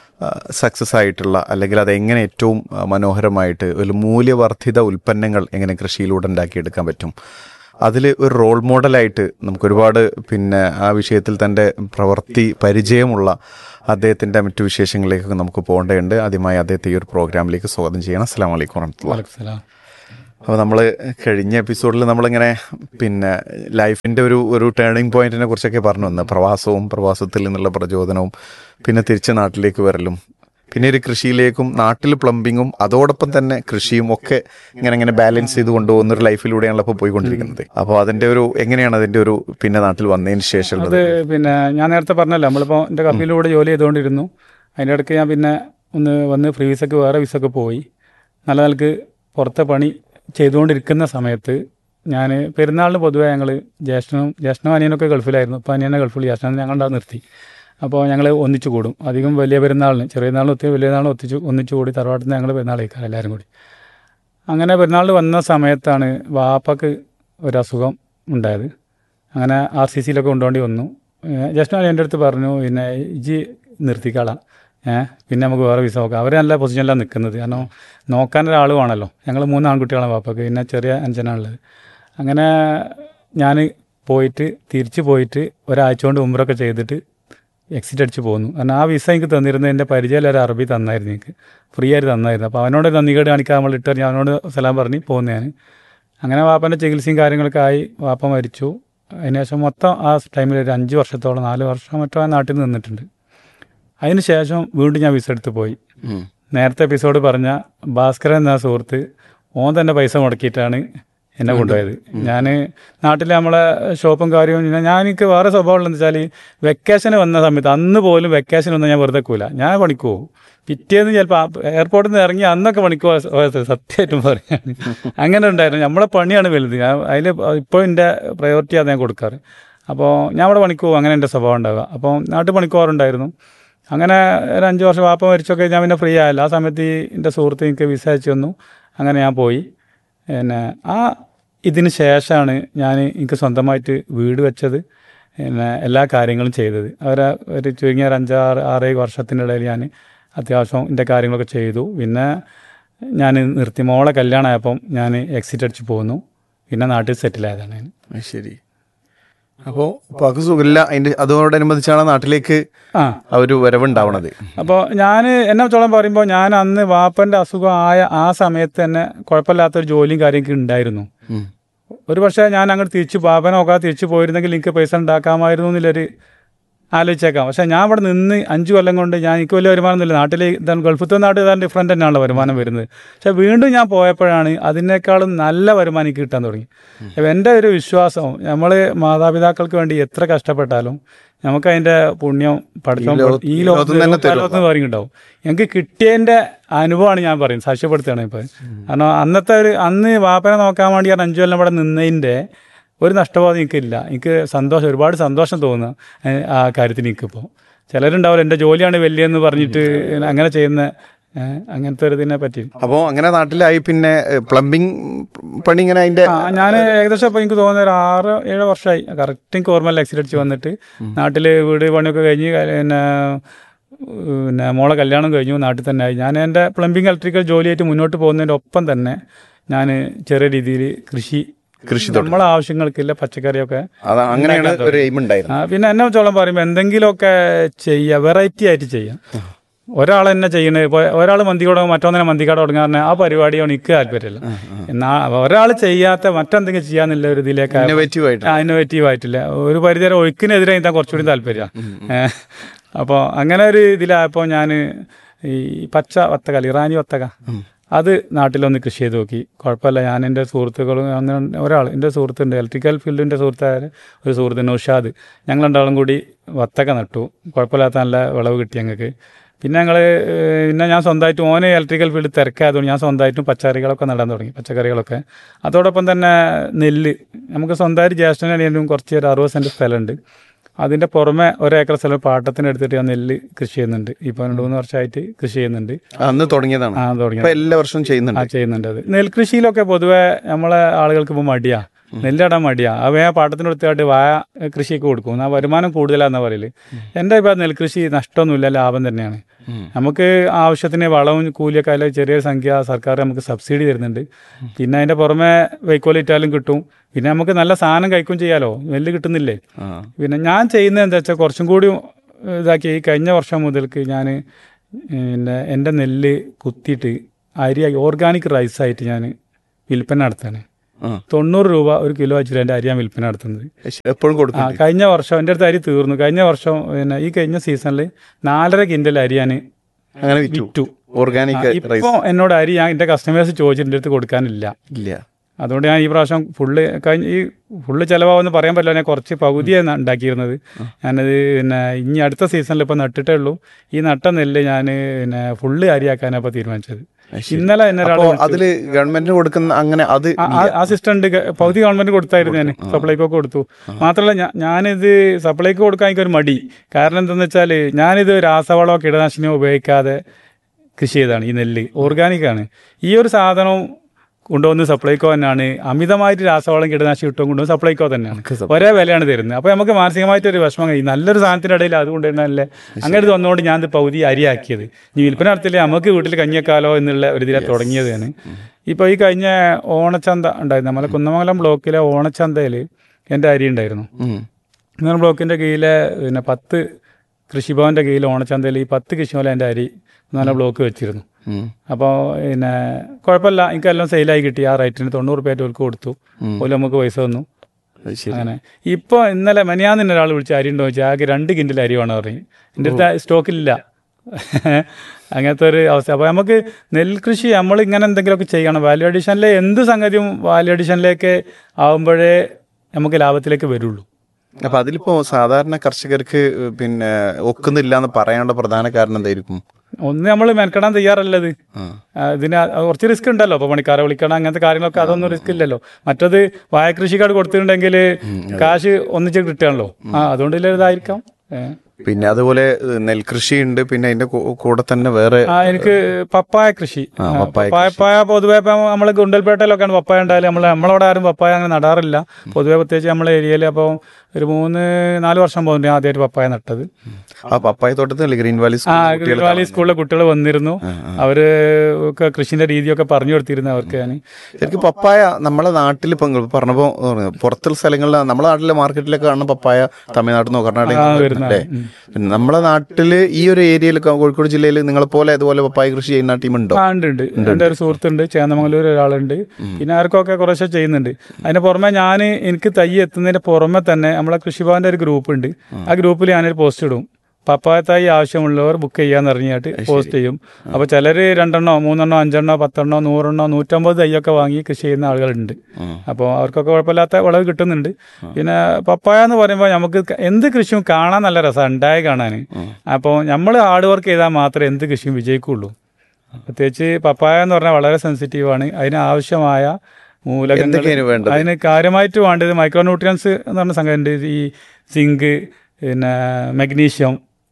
സക്സസ് ആയിട്ടുള്ള അല്ലെങ്കിൽ അത് എങ്ങനെ ഏറ്റവും ആ, മനോഹരമായിട്ട് ഒരു മൂല്യവർദ്ധിത ഉൽപ്പന്നങ്ങൾ എങ്ങനെ കൃഷിയിലൂടെ ഉണ്ടാക്കിയെടുക്കാൻ പറ്റും അതിൽ ഒരു റോൾ മോഡലായിട്ട് നമുക്ക് ഒരുപാട് പിന്നെ ആ വിഷയത്തിൽ തൻ്റെ പ്രവൃത്തി പരിചയമുള്ള അദ്ദേഹത്തിൻ്റെ മറ്റു വിശേഷങ്ങളിലേക്കൊക്കെ നമുക്ക് പോകേണ്ടതുണ്ട് ആദ്യമായി അദ്ദേഹത്തെ ഈ ഒരു പ്രോഗ്രാമിലേക്ക് സ്വാഗതം ചെയ്യണം അസ്സാം വലൈക്കും വറഹമത്തുള്ള അപ്പോൾ നമ്മൾ കഴിഞ്ഞ എപ്പിസോഡിൽ നമ്മളിങ്ങനെ പിന്നെ ലൈഫിൻ്റെ ഒരു ഒരു ടേണിംഗ് പോയിന്റിനെ കുറിച്ചൊക്കെ പറഞ്ഞു വന്ന് പ്രവാസവും പ്രവാസത്തിൽ നിന്നുള്ള പ്രചോദനവും പിന്നെ തിരിച്ച് നാട്ടിലേക്ക് വരലും പിന്നെ ഒരു കൃഷിയിലേക്കും നാട്ടിൽ പ്ലംബിങ്ങും അതോടൊപ്പം തന്നെ കൃഷിയും ഒക്കെ ഇങ്ങനെ ഇങ്ങനെ ബാലൻസ് ചെയ്ത് കൊണ്ടുപോകുന്ന ഒരു ലൈഫിലൂടെയാണല്ലോ ഇപ്പോൾ പോയിക്കൊണ്ടിരിക്കുന്നത് അപ്പോൾ അതിൻ്റെ ഒരു എങ്ങനെയാണ് അതിൻ്റെ ഒരു പിന്നെ നാട്ടിൽ വന്നതിന് ശേഷം അത് പിന്നെ ഞാൻ നേരത്തെ പറഞ്ഞല്ലോ നമ്മളിപ്പോൾ എൻ്റെ കമ്പനിയിലൂടെ ജോലി ചെയ്തുകൊണ്ടിരുന്നു അതിൻ്റെ ഇടയ്ക്ക് ഞാൻ പിന്നെ ഒന്ന് വന്ന് ഫ്രീ വിസക്ക് വേറെ വിസക്ക് പോയി നല്ല നിലക്ക് പുറത്തെ പണി ചെയ്തുകൊണ്ടിരിക്കുന്ന സമയത്ത് ഞാൻ പെരുന്നാളിന് പൊതുവേ ഞങ്ങൾ ജ്യേഷ്ഠനും ജ്യേഷ്ഠനും അനിയനൊക്കെ ഗൾഫിലായിരുന്നു ഇപ്പോൾ അനിയനെ ഗൾഫിൽ ജ്യേഷ്ഠനെ ഞങ്ങളുടെ നിർത്തി അപ്പോൾ ഞങ്ങൾ ഒന്നിച്ചു കൂടും അധികം വലിയ പെരുന്നാളിന് ചെറിയ നാളിന് ഒത്തി വലിയ നാളിന് ഒത്തിച്ചു ഒന്നിച്ചു കൂടി തറവാട്ടിൽ നിന്ന് ഞങ്ങൾ പെരുന്നാൾ കഴിക്കാം എല്ലാവരും കൂടി അങ്ങനെ പെരുന്നാളിന് വന്ന സമയത്താണ് വാപ്പക്ക് ഒരു അസുഖം ഉണ്ടായത് അങ്ങനെ ആർ സി സിയിലൊക്കെ കൊണ്ടുപോകേണ്ടി വന്നു ജസ്റ്റ് എൻ്റെ അടുത്ത് പറഞ്ഞു പിന്നെ ഇജി നിർത്തിക്കാളാം ഏഹ് പിന്നെ നമുക്ക് വേറെ വിസ നോക്കാം അവർ നല്ല പൊസിഷനിലാണ് നിൽക്കുന്നത് കാരണം നോക്കാൻ ഒരാൾ വേണമല്ലോ ഞങ്ങൾ മൂന്ന് ആൺകുട്ടികളാണ് പാപ്പക്ക് പിന്നെ ചെറിയ അഞ്ചനാണുള്ളത് അങ്ങനെ ഞാൻ പോയിട്ട് തിരിച്ച് പോയിട്ട് ഒരാഴ്ച കൊണ്ട് ഉമ്രൊക്കെ ചെയ്തിട്ട് എക്സിറ്റ് അടിച്ച് പോന്നു കാരണം ആ വിസ എനിക്ക് തന്നിരുന്നത് എൻ്റെ പരിചയമുള്ള ഒരു അറബി തന്നായിരുന്നു എനിക്ക് ഫ്രീ ആയിട്ട് തന്നായിരുന്നു അപ്പോൾ അവനോട് നന്ദികേട് കാണിക്കാൻ നമ്മൾ ഇട്ട് ഞാൻ അവനോട് സലാം പറഞ്ഞ് പോന്നു ഞാൻ അങ്ങനെ വാപ്പൻ്റെ ചികിത്സയും കാര്യങ്ങളൊക്കെ ആയി വാപ്പ മരിച്ചു അതിനുശേഷം മൊത്തം ആ ടൈമിൽ ഒരു അഞ്ച് വർഷത്തോളം നാല് വർഷം മറ്റോ ആ നാട്ടിൽ നിന്നിട്ടുണ്ട് അതിന് ശേഷം വീണ്ടും ഞാൻ വിസ എടുത്ത് പോയി നേരത്തെ എപ്പിസോഡ് പറഞ്ഞ ഭാസ്കരൻ എന്ന സുഹൃത്ത് ഓൻ തന്നെ പൈസ മുടക്കിയിട്ടാണ് എന്നെ കൊണ്ടുപോയത് ഞാൻ നാട്ടിൽ നമ്മളെ ഷോപ്പും കാര്യവും പിന്നെ ഞാൻ എനിക്ക് വേറെ സ്വഭാവം ഉള്ളതെന്ന് വെച്ചാൽ വെക്കേഷന് വന്ന സമയത്ത് അന്ന് പോലും വെക്കേഷൻ ഒന്നും ഞാൻ വെറുതെ കൂല ഞാൻ പണിക്കൂ പിറ്റേന്ന് ചിലപ്പോൾ എയർപോർട്ടിൽ നിന്ന് ഇറങ്ങി അന്നൊക്കെ പണിക്കോ സത്യമായിട്ടും പറയാണ് അങ്ങനെ ഉണ്ടായിരുന്നു നമ്മളെ പണിയാണ് വലുത് അതിൽ ഇപ്പോൾ എൻ്റെ പ്രയോറിറ്റി അത് ഞാൻ കൊടുക്കാറ് അപ്പോൾ ഞാൻ അവിടെ പണിക്ക് പോകും അങ്ങനെ എൻ്റെ സ്വഭാവം ഉണ്ടാവുക അപ്പോൾ നാട്ടിൽ പണിക്കോറുണ്ടായിരുന്നു അങ്ങനെ ഒരു അഞ്ച് വർഷം വാപ്പ മരിച്ചൊക്കെ ഞാൻ പിന്നെ ഫ്രീ ആയല്ലോ ആ സമയത്ത് ഈ എൻ്റെ സുഹൃത്ത് എനിക്ക് വിസ അയച്ചു തന്നു അങ്ങനെ ഞാൻ പോയി പിന്നെ ആ ഇതിന് ശേഷമാണ് ഞാൻ എനിക്ക് സ്വന്തമായിട്ട് വീട് വെച്ചത് പിന്നെ എല്ലാ കാര്യങ്ങളും ചെയ്തത് അവരെ ഒരു ചുരുങ്ങിയ ഒരു അഞ്ചാറ് ആറേഴ് വർഷത്തിൻ്റെ ഇടയിൽ ഞാൻ അത്യാവശ്യം എൻ്റെ കാര്യങ്ങളൊക്കെ ചെയ്തു പിന്നെ ഞാൻ നിർത്തി മോളെ കല്യാണമായപ്പം ഞാൻ എക്സിറ്റ് അടിച്ച് പോന്നു പിന്നെ നാട്ടിൽ സെറ്റിലായതാണ് ഞാൻ അത് ശരി അപ്പോൾ ഉപ്പാക്ക് സുഖമില്ല അതിന്റെ അതോടനുബന്ധിച്ചാണ് നാട്ടിലേക്ക് ആ ആ ഒരു വരവുണ്ടാവണത് അപ്പോൾ ഞാൻ എന്നെ വെച്ചോളം പറയുമ്പോൾ ഞാൻ അന്ന് വാപ്പൻ്റെ അസുഖം ആയ ആ സമയത്ത് തന്നെ കുഴപ്പമില്ലാത്തൊരു ജോലിയും കാര്യമൊക്കെ ഉണ്ടായിരുന്നു ഒരു പക്ഷേ ഞാൻ അങ്ങോട്ട് തിരിച്ച് പാപ്പനെ നോക്കാതെ തിരിച്ചു പോയിരുന്നെങ്കിൽ എനിക്ക് പൈസ ഉണ്ടാക്കാമായിരുന്നു എന്നുള്ളൊരു ആലോചിച്ചേക്കാം പക്ഷേ ഞാൻ ഇവിടെ നിന്ന് അഞ്ച് കൊല്ലം കൊണ്ട് ഞാൻ എനിക്ക് വലിയ വരുമാനമൊന്നുമില്ല നാട്ടിൽ ഇതാണ് ഗൾഫത്തെ നാട് ഇതാണ് ഡിഫറൻറ്റ് തന്നെയാണല്ലോ വരുമാനം വരുന്നത് പക്ഷേ വീണ്ടും ഞാൻ പോയപ്പോഴാണ് അതിനേക്കാളും നല്ല വരുമാനം എനിക്ക് കിട്ടാൻ തുടങ്ങി അപ്പോൾ എൻ്റെ ഒരു വിശ്വാസം നമ്മൾ മാതാപിതാക്കൾക്ക് വേണ്ടി എത്ര കഷ്ടപ്പെട്ടാലും നമുക്ക് അതിൻ്റെ പുണ്യം പഠിച്ചോ ഈ ലോകത്ത് ഈ ഈ ലോകത്ത് തന്നെ ലോകത്ത് തരും. ലോകത്ത് കാര്യം ഉണ്ടാവും എനിക്ക് കിട്ടിയതിൻ്റെ അനുഭവമാണ് ഞാൻ പറയുന്നത് സാക്ഷ്യപ്പെടുത്തുകയാണ് ഇപ്പോൾ കാരണം അന്നത്തെ ഒരു അന്ന് വാപ്പനെ നോക്കാൻ വേണ്ടി ഞാൻ അഞ്ചു കൊല്ലം ഇവിടെ നിന്നതിൻ്റെ ഒരു നഷ്ടബോധം എനിക്കില്ല എനിക്ക് സന്തോഷം ഒരുപാട് സന്തോഷം തോന്നുന്നു ഏഹ്, ആ കാര്യത്തിന് എനിക്കിപ്പോൾ ചിലരുണ്ടാവില്ല എൻ്റെ ജോലിയാണ് വലിയെന്ന് പറഞ്ഞിട്ട് അങ്ങനെ ചെയ്യുന്ന ഏഹ്, അങ്ങനത്തെ ഒരു ഇതിനെ പറ്റി അപ്പോൾ അങ്ങനെ നാട്ടിലായി പിന്നെ പ്ലംബിംഗ് പണി ഇങ്ങനെ അതിന്റെ ആ ഞാൻ ഏകദേശം ഇപ്പോൾ എനിക്ക് തോന്നുന്ന ഒരു ആറ് ഏഴ് വർഷമായി കറക്റ്റ് എനിക്ക് ഓർമ്മ ആക്സിഡന്റ് അടിച്ച് വന്നിട്ട് നാട്ടിൽ വീട് പണിയൊക്കെ കഴിഞ്ഞ് ക- പിന്നെ പിന്നെ മോളെ കല്യാണം കഴിഞ്ഞു നാട്ടിൽ തന്നെ ആയി ഞാൻ എൻ്റെ പ്ലംബിംഗ് ഇലക്ട്രിക്കൽ ജോലിയായിട്ട് മുന്നോട്ട് പോകുന്നതിൻ്റെ ഒപ്പം തന്നെ ഞാൻ ചെറിയ രീതിയിൽ കൃഷി കൃഷി നമ്മളെ ആവശ്യങ്ങൾക്കില്ല പച്ചക്കറിയൊക്കെ അത് അങ്ങനെയാണ് ഒരു എയിം ഉണ്ടായിരുന്നു ആ, പിന്നെ എന്നെ വെച്ചോളം പറയുമ്പോൾ എന്തെങ്കിലുമൊക്കെ ചെയ്യുക വെറൈറ്റി ആയിട്ട് ചെയ്യാം ഒരാൾ തന്നെ ചെയ്യണത് ഇപ്പോൾ ഒരാൾ മന്തിക്കട മറ്റൊന്നിനെ മന്തിക്കട തുടങ്ങാൻ ആ പരിപാടിയാണ് എനിക്ക് താല്പര്യമില്ല എന്നാ ഒരാൾ ചെയ്യാത്ത മറ്റെന്തെങ്കിലും ചെയ്യാന്നുള്ള ഒരു ഇതിലേക്ക് ഇന്നോവേറ്റീവ് ആയിട്ട് ഇന്നോവേറ്റീവ് ആയിട്ടില്ല ഒരു പരിധിവരെ ഒഴുക്കിനെതിരെ എന്താ കുറച്ചുകൂടി താല്പര്യമാണ് അപ്പോൾ അങ്ങനെ ഒരു ഇതിലായപ്പോൾ ഞാൻ ഈ പച്ച വത്തക ഇറാനി വത്തക അത് നാട്ടിലൊന്ന് കൃഷി ചെയ്ത് നോക്കി കുഴപ്പമില്ല ഞാൻ എൻ്റെ സുഹൃത്തുക്കളും അങ്ങനെ ഒരാൾ എൻ്റെ സുഹൃത്തുണ്ട് ഇലക്ട്രിക്കൽ ഫീൽഡിൻ്റെ സുഹൃത്തായ ഒരു സുഹൃത്ത് നൗഷാദ് ഞങ്ങൾ രണ്ടാളും കൂടി വത്തക്ക നട്ടു കുഴപ്പമില്ലാത്ത നല്ല വിളവ് കിട്ടി ഞങ്ങൾക്ക് പിന്നെ ഞങ്ങൾ പിന്നെ ഞാൻ സ്വന്തമായിട്ട് ഓന് ഇലക്ട്രിക്കൽ ഫീൽഡ് തിരക്കായതുകൊണ്ട് ഞാൻ സ്വന്തമായിട്ടും പച്ചക്കറികളൊക്കെ നടാൻ തുടങ്ങി പച്ചക്കറികളൊക്കെ അതോടൊപ്പം തന്നെ നെല്ല് നമുക്ക് സ്വന്തമായിട്ട് ജ്യേഷ്ഠനും കുറച്ച് ഒരു അറുപത് സെൻറ്റ് സ്ഥലമുണ്ട് അതിൻ്റെ പുറമെ ഒരേക്കർ സ്ഥലം പാട്ടത്തിന് എടുത്തിട്ട് ഞാൻ നെല്ല് കൃഷി ചെയ്യുന്നുണ്ട് ഇപ്പോൾ രണ്ട് മൂന്ന് വർഷമായിട്ട് കൃഷി ചെയ്യുന്നുണ്ട് അന്ന് തുടങ്ങിയതാണ് ആ തുടങ്ങി ഇപ്പൊ എല്ലാ വർഷവും ആ ചെയ്യുന്നുണ്ട് ചെയ്യുന്നുണ്ട് അത് നെൽകൃഷിയിലൊക്കെ പൊതുവെ നമ്മളെ ആളുകൾക്ക് ഇപ്പോൾ മടിയാ നെല്ലിടാൻ മടിയാ അത് വേഗം പാട്ടത്തിന് എടുത്തിട്ട് വായ കൃഷിയൊക്കെ കൊടുക്കും ആ വരുമാനം കൂടുതലാന്നാ പറയല് എൻ്റെ ഇപ്പം നെൽകൃഷി നഷ്ടമൊന്നുമില്ല ലാഭം തന്നെയാണ് നമുക്ക് ആവശ്യത്തിന് വളവും കൂലിയൊക്കെ അതിൽ ചെറിയ സംഖ്യ സർക്കാർ നമുക്ക് സബ്സിഡി തരുന്നുണ്ട് പിന്നെ അതിൻ്റെ പുറമെ വൈക്കോലിറ്റാലും കിട്ടും പിന്നെ നമുക്ക് നല്ല സാധനം കഴിക്കും ചെയ്യാലോ നെല്ല് കിട്ടുന്നില്ലേ ആ. പിന്നെ ഞാൻ ചെയ്യുന്നത് എന്താ വെച്ചാൽ കുറച്ചും കൂടി ഇതാക്കി ഈ കഴിഞ്ഞ വർഷം മുതൽക്ക് ഞാൻ പിന്നെ എൻ്റെ നെല്ല് കുത്തിയിട്ട് അരി ഓർഗാനിക് റൈസായിട്ട് ഞാൻ വിൽപ്പന നടത്താണ് ആ. തൊണ്ണൂറ് രൂപ ഒരു കിലോ വെച്ചിട്ട് എൻ്റെ അരി ഞാൻ വിൽപ്പന നടത്തുന്നത് എപ്പോഴും ആ കൊടുക്കും കഴിഞ്ഞ വർഷം എൻ്റെ അടുത്ത് അരി തീർന്നു കഴിഞ്ഞ വർഷം പിന്നെ ഈ കഴിഞ്ഞ സീസണിൽ നാലര കിൻഡൽ അരി ഞാൻ അങ്ങനെ വിറ്റു വിറ്റു ഓർഗാനിക് റൈസ് ഇപ്പോൾ എന്നോട് അരി ഞാൻ എൻ്റെ കസ്റ്റമേഴ്സ് ചോദിച്ചിട്ട് എൻ്റെ അടുത്ത് കൊടുക്കാനില്ല ഇല്ല അതുകൊണ്ട് ഞാൻ ഈ പ്രാവശ്യം ഫുള്ള് കഴിഞ്ഞ ഈ ഫുള്ള് ചിലവാകുമെന്ന് പറയാൻ പറ്റില്ല ഞാൻ കുറച്ച് പകുതിയാണ് ഉണ്ടാക്കിയിരുന്നത് ഞാനത് പിന്നെ ഇനി അടുത്ത സീസണിൽ ഇപ്പോൾ നട്ടിട്ടേ ഉള്ളൂ ഈ നട്ട നെല്ല് ഞാൻ പിന്നെ ഫുള്ള് അരിയാക്കാനാണ് ഇപ്പോൾ തീരുമാനിച്ചത് ഇന്നലെ എന്നെ ഒരാൾ അപ്പോ അതില് ഗവൺമെന്റിന് കൊടുക്കുന്ന അങ്ങനെ അത് ആ സിസ്റ്റന്റ് പകുതി ഗവൺമെന്റ് കൊടുത്തായിരുന്നു ഞാൻ സപ്ലൈക്കോ കൊടുത്തു മാത്രമല്ല ഞാ- ഞാനിത് സപ്ലൈക്കോ കൊടുക്കാൻ എനിക്കൊരു മടി കാരണം എന്താണെന്ന് വെച്ചാൽ ഞാനിത് രാസവളമോ കീടനാശിനിയോ ഉപയോഗിക്കാതെ കൃഷി ചെയ്തതാണ് ഈ നെല്ല് ഓർഗാനിക് ആണ് ഈ ഒരു സാധനം കൊണ്ടുവന്ന് സപ്ലൈക്കോ തന്നെയാണ് അമിതമായിട്ട് രാസവളം കീടനാശിനി ഇട്ടും കൊണ്ടുവന്ന് സപ്ലൈക്കോ തന്നെയാണ് ഒരേ വിലയാണ് തരുന്നത് അപ്പോൾ നമുക്ക് മാനസികമായിട്ട് ഒരു വിഷമം കഴിയും നല്ലൊരു സാധനത്തിൻ്റെ ഇടയിൽ അത് കൊണ്ടുവരുന്നതല്ലേ അങ്ങനെ ഇത് വന്നുകൊണ്ട് ഞാൻ ഇത് പകുതി അരിയാക്കിയത് ഇനി വിൽപ്പന നടത്തില്ലേ നമുക്ക് വീട്ടിൽ കഞ്ഞിയേക്കാലോ എന്നുള്ള ഒരു ഇതിലാണ് തുടങ്ങിയതാണ് ഇപ്പോൾ ഈ കഴിഞ്ഞ ഓണച്ചന്ത ഉണ്ടായിരുന്നു നമ്മളെ കുന്നമംഗലം ബ്ലോക്കിലെ ഓണച്ചന്തയിൽ എൻ്റെ അരി ഉണ്ടായിരുന്നു കുന്നമംഗലം ബ്ലോക്കിൻ്റെ കീഴിലെ പിന്നെ പത്ത് കൃഷിഭവൻ്റെ കീഴിൽ ഓണച്ചന്തയിൽ ഈ പത്ത് കൃഷിഭവൻ എൻ്റെ അരി നല്ല ബ്ലോക്ക് വെച്ചിരുന്നു അപ്പോൾ പിന്നെ കുഴപ്പമില്ല എനിക്ക് എല്ലാം സെയിലായി കിട്ടി ആ റേറ്റിന് തൊണ്ണൂറ് രൂപ ഓൽക്ക് കൊടുത്തു ഓല് നമുക്ക് പൈസ തന്നു അങ്ങനെ ഇപ്പോൾ ഇന്നലെ മെനിയാന്ന് തന്നെ ഒരാൾ വിളിച്ച് അരി ഉണ്ടോ ചോദിച്ചാൽ ആകെ രണ്ട് കിൻഡിൽ അരി വേണം പറഞ്ഞു എൻ്റെ അടുത്ത് സ്റ്റോക്കില്ല അങ്ങനത്തെ ഒരു അവസ്ഥ അപ്പോൾ നമുക്ക് നെൽകൃഷി നമ്മൾ ഇങ്ങനെ എന്തെങ്കിലുമൊക്കെ ചെയ്യണം വാല്യൂ അഡീഷനിലെ എന്ത് സംഗതിയും വാല്യൂ അഡീഷനിലേക്ക് ആവുമ്പോഴേ നമുക്ക് ലാഭത്തിലേക്ക് വരുള്ളൂ അപ്പൊ അതിലിപ്പോ സാധാരണ കർഷകർക്ക് പിന്നെ ഒക്കുന്നില്ല എന്ന് പറയാനുള്ള പ്രധാന കാരണം എന്തായിരിക്കും ഒന്ന് നമ്മൾ മെനക്കെടാൻ തയ്യാറല്ലത് ഇതിന് കുറച്ച് റിസ്ക് ഉണ്ടല്ലോ അപ്പൊ പണിക്കാരെ വിളിക്കണം അങ്ങനത്തെ കാര്യങ്ങളൊക്കെ അതൊന്നും റിസ്ക് ഇല്ലല്ലോ മറ്റത് വായ കൃഷിക്കാട് കൊടുത്തിട്ടുണ്ടെങ്കിൽ കാശ് ഒന്നിച്ച് കിട്ടുകയാണല്ലോ ആ അതുകൊണ്ട് ഇതായിരിക്കാം ഏഹ് പിന്നെ അതുപോലെ ഏഹ്, നെൽകൃഷി ഉണ്ട് പിന്നെ അതിന്റെ കൂ- കൂടെ തന്നെ വേറെ ആ എനിക്ക് പപ്പായ കൃഷി ആ, ആ, പപ്പായ പപ്പായ പൊതുവെ ഇപ്പം നമ്മളെ ഗുണ്ടൽപേട്ടയിലൊക്കെയാണ് പപ്പായ ഉണ്ടായാലും നമ്മൾ നമ്മളവിടെ ആരും പപ്പായ അങ്ങനെ നടാറില്ല പൊതുവെ പ്രത്യേകിച്ച് നമ്മളെ ഏരിയയിൽ അപ്പോൾ ഒരു മൂന്ന് നാല് വർഷം പോകുന്നുണ്ട് ഞാൻ ആദ്യമായിട്ട് പപ്പായ നട്ടത് ആ പപ്പായ തോട്ടത്തിൽ ഗ്രീൻ വാലി ആ സ്കൂൾ കുട്ടികൾ വാലി സ്കൂളിലെ കുട്ടികൾ വന്നിരുന്നു അവര് ഒക്കെ കൃഷിന്റെ രീതിയൊക്കെ പറഞ്ഞു കൊടുത്തിരുന്നു അവർക്ക് ഞാൻ ശരിക്കും പപ്പായ നമ്മളെ നാട്ടിൽ ഇപ്പൊ നിങ്ങൾ പറഞ്ഞപ്പോ പറഞ്ഞു, പുറത്തുള്ള സ്ഥലങ്ങളിൽ നമ്മളെ നാട്ടിലെ മാർക്കറ്റിലൊക്കെ കാണുന്ന പപ്പായ തമിഴ്നാട്ടിൽ നിന്നോ കർണാടക അല്ലേ പിന്നെ നമ്മളെ നാട്ടില് ഈ ഒരു ഏരിയയിൽ കോഴിക്കോട് ജില്ലയിൽ നിങ്ങളെ പോലെ അതുപോലെ പപ്പായ കൃഷി ചെയ്യുന്ന ടീം ഉണ്ടോ ആ ഉണ്ട് ഉണ്ട് എൻ്റെ ഒരു സുഹൃത്തുണ്ട് ചേന്നമംഗലൂർ ഒരാളുണ്ട് പിന്നെ ആർക്കൊക്കെ കുറേശ്ശെ ചെയ്യുന്നുണ്ട് അതിന് പുറമെ ഞാൻ എനിക്ക് തൈ എത്തുന്നതിന് പുറമെ തന്നെ നമ്മളെ കൃഷിഭവന്റെ ഒരു ഗ്രൂപ്പ് ഉണ്ട് ആ ഗ്രൂപ്പിൽ ഞാനൊരു പോസ്റ്റ് ഇടും പപ്പായ തൈ ആവശ്യമുള്ളവർ ബുക്ക് ചെയ്യാന്ന് പറഞ്ഞിട്ട് പോസ്റ്റ് ചെയ്യും അപ്പോൾ ചിലർ രണ്ടെണ്ണോ മൂന്നെണ്ണോ അഞ്ചെണ്ണോ പത്തെണ്ണോ നൂറെണ്ണോ നൂറ്റമ്പത് തൈയൊക്കെ വാങ്ങി കൃഷി ചെയ്യുന്ന ആളുകളുണ്ട് അപ്പോൾ അവർക്കൊക്കെ കുഴപ്പമില്ലാത്ത വിളവ് കിട്ടുന്നുണ്ട് പിന്നെ പപ്പായ എന്ന് പറയുമ്പോൾ നമുക്ക് ക- എന്ത് കൃഷിയും കാണാൻ നല്ല രസമാണ് ഉണ്ടായി കാണാൻ അപ്പോൾ നമ്മൾ ഹാർഡ് വർക്ക് ചെയ്താൽ മാത്രമേ എന്ത് കൃഷിയും വിജയിക്കുള്ളൂ പ്രത്യേകിച്ച് പപ്പായ എന്ന് പറഞ്ഞാൽ വളരെ സെൻസിറ്റീവ് ആണ് അതിന് ആവശ്യമായ മൂലകങ്ങൾ എന്തൊക്കെയാണ് വേണ്ടത്? അതിന് കാര്യമായിട്ട് വേണ്ടത് മൈക്രോ ന്യൂട്രിയൻസ് എന്ന് പറഞ്ഞ സംഗതി ഉണ്ട് ഈ സിങ്ക് പിന്നെ മഗ്നീഷ്യം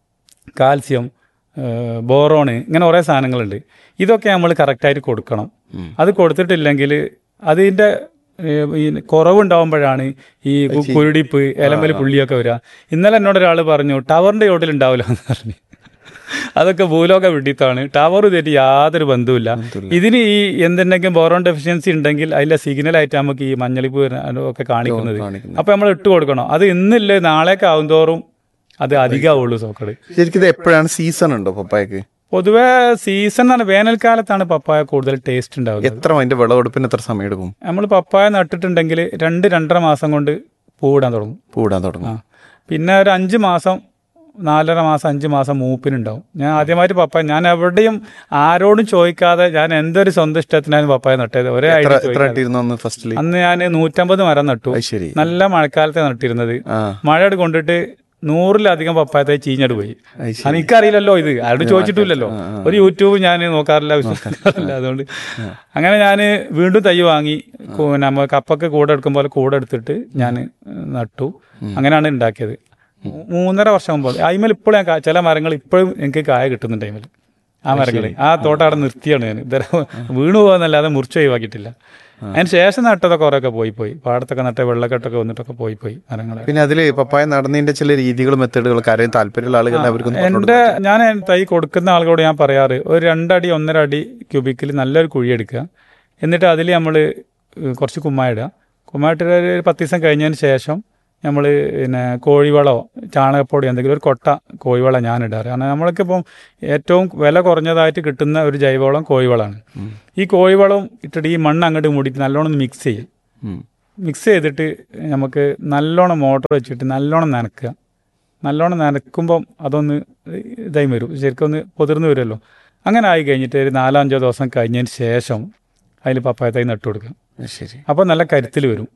കാൽസ്യം ഏഹ് ബോറോണ് ഇങ്ങനെ കുറേ സാധനങ്ങളുണ്ട് ഇതൊക്കെ നമ്മൾ കറക്റ്റായിട്ട് കൊടുക്കണം അത് കൊടുത്തിട്ടില്ലെങ്കിൽ അതിൻ്റെ ഏഹ് ഈ കുറവുണ്ടാവുമ്പോഴാണ് ഈ കു- കുരുടിപ്പ് ഇലമ്പൽ പുള്ളിയൊക്കെ വരിക ഇന്നലെ എന്നോട് ഒരാൾ പറഞ്ഞു ടവറിൻ്റെ ചോട്ടിൽ ഉണ്ടാവില്ല എന്ന് പറഞ്ഞു അതൊക്കെ ഭൂലോക വിഡിത്താണ് ടവർ ഇതായിട്ട് യാതൊരു ബന്ധവുമില്ല ഇതിന് ഈ എന്തുണ്ടെങ്കിലും ബോറോൺ ഡെഫിഷ്യൻസി ഉണ്ടെങ്കിൽ അതിലെ സിഗ്നലായിട്ട് നമുക്ക് ഈ മഞ്ഞളിപ്പ് വരുന്ന- ഒക്കെ കാണിക്കുന്നത് അപ്പൊ നമ്മൾ ഇട്ട് കൊടുക്കണം അത് ഇന്നില്ല നാളേക്ക് ആവും തോറും അത് അധികമാവുള്ളൂ സോക്കട് ശരിക്കും ഇത് എപ്പോഴാണ് സീസൺ ഉണ്ടോ പപ്പായക്ക് പൊതുവെ സീസൺ ആണ് വേനൽക്കാലത്താണ് പപ്പായ കൂടുതൽ ടേസ്റ്റ് ഉണ്ടാവുന്നത് എത്ര അതിന്റെ വിളവെടുപ്പിന് എത്ര സമയം എടുക്കും നമ്മൾ പപ്പായ നട്ടിട്ടുണ്ടെങ്കിൽ രണ്ട് രണ്ടര മാസം കൊണ്ട് പൂവിടാൻ തുടങ്ങും പൂടാൻ ആ തുടങ്ങും പിന്നെ ഒരു അഞ്ച് മാസം നാലര മാസം അഞ്ച് മാസം മൂപ്പിനുണ്ടാവും ഞാൻ ആദ്യമായിട്ട് പപ്പായ ഞാൻ എവിടെയും ആരോടും ചോദിക്കാതെ ഞാൻ എന്തൊരു സ്വന്തം ഇഷ്ടത്തിനാണ് പപ്പായ നട്ടത് ഒരേ എത്ര ഐഡിയ എത്ര ചോദിക്കാതെ. ഇട്ടിരുന്നു അന്ന് ഫസ്റ്റില് അന്ന് ഞാൻ നൂറ്റമ്പത് മരം നട്ടു അത് ശരി നല്ല മഴക്കാലത്തെ നട്ടിരുന്നത് ആ മഴയോട് കൊണ്ടിട്ട് നൂറിലധികം പപ്പായത്തെ ചീഞ്ഞട് പോയി അത് ശരി. അത് എനിക്കറിയില്ലല്ലോ ഇത് ആരോട് ചോദിച്ചിട്ടില്ലല്ലോ ഒരു യൂട്യൂബ് ഞാൻ നോക്കാറില്ല വിശ്വസിക്കാറില്ല അതുകൊണ്ട് അങ്ങനെ ഞാൻ വീണ്ടും തൈ വാങ്ങി കു- നമ്മ കപ്പൊക്കെ കൂടെ എടുക്കും പോലെ കൂടെ എടുത്തിട്ട് ഞാൻ നട്ടു അങ്ങനെയാണ് ഉണ്ടാക്കിയത് മൂ- മൂന്നര വർഷം മുമ്പ് അതിമേൽ ഇപ്പോഴും ഞാൻ കാ- ചില മരങ്ങൾ ഇപ്പോഴും എനിക്ക് കായ കിട്ടുന്നുണ്ട് അതിമേൽ ആ മരങ്ങൾ ആ തോട്ടം അവിടെ നിർത്തിയാണ് ഞാൻ ഇതുവരെ വീണു പോകുന്നല്ലാതെ മുറിച്ച് ഒഴിവാക്കിയിട്ടില്ല അതിന് ശേഷം നട്ടതൊക്കെ കുറേയൊക്കെ പോയി പോയി പാടത്തൊക്കെ നട്ട വെള്ളക്കെട്ടൊക്കെ വന്നിട്ടൊക്കെ പോയി പോയി മരങ്ങൾ പിന്നെ അതില് പപ്പായ നടന്നതിന്റെ ചില രീതികളും മെത്തേഡുകളൊക്കെ ആരെയും താല്പര്യമുള്ള ആളുകൾ അവർക്കൊന്ന് പറഞ്ഞു എൻ്റെ ഞാൻ തൈ കൊടുക്കുന്ന ആളുകളോട് ഞാൻ പറയാറ് ഒരു രണ്ടടി ഒന്നര അടി ക്യൂബിക്കിൽ നല്ലൊരു കുഴി എടുക്കുക എന്നിട്ട് അതിൽ നമ്മൾ കുറച്ച് കുമ്മായ ഇടുക കുമ്മായിട്ട് ഒരു പത്ത് ദിവസം കഴിഞ്ഞതിന് ശേഷം നമ്മൾ പിന്നെ കോഴിവളോ ചാണകപ്പൊടി എന്തെങ്കിലും ഒരു കൊട്ട കോഴിവളം ഞാൻ ഇടാറ് കാരണം നമ്മൾക്കിപ്പം ഏറ്റവും വില കുറഞ്ഞതായിട്ട് കിട്ടുന്ന ഒരു ജൈവവളം കോഴിവളമാണ് ഈ കോഴിവളം ഇട്ടിട്ട് ഈ മണ്ണ് അങ്ങോട്ട് മൂടിയിട്ട് നല്ലോണം മിക്സ് ചെയ്യും ഉം. മിക്സ് ചെയ്തിട്ട് നമുക്ക് നല്ലോണം മോട്ടർ വെച്ചിട്ട് നല്ലോണം നനക്കുക നല്ലോണം നനക്കുമ്പം അതൊന്ന് ഇതായി വരും ശരിക്കും ഒന്ന് പൊതിർന്ന് വരുമല്ലോ അങ്ങനെ ആയി കഴിഞ്ഞിട്ട് ഒരു നാലോ അഞ്ചോ ദിവസം കഴിഞ്ഞതിന് ശേഷം അതിൽ പപ്പായ തൈ നട്ടു കൊടുക്കുക അത് ശരി അപ്പോൾ നല്ല കരുത്തിൽ വരും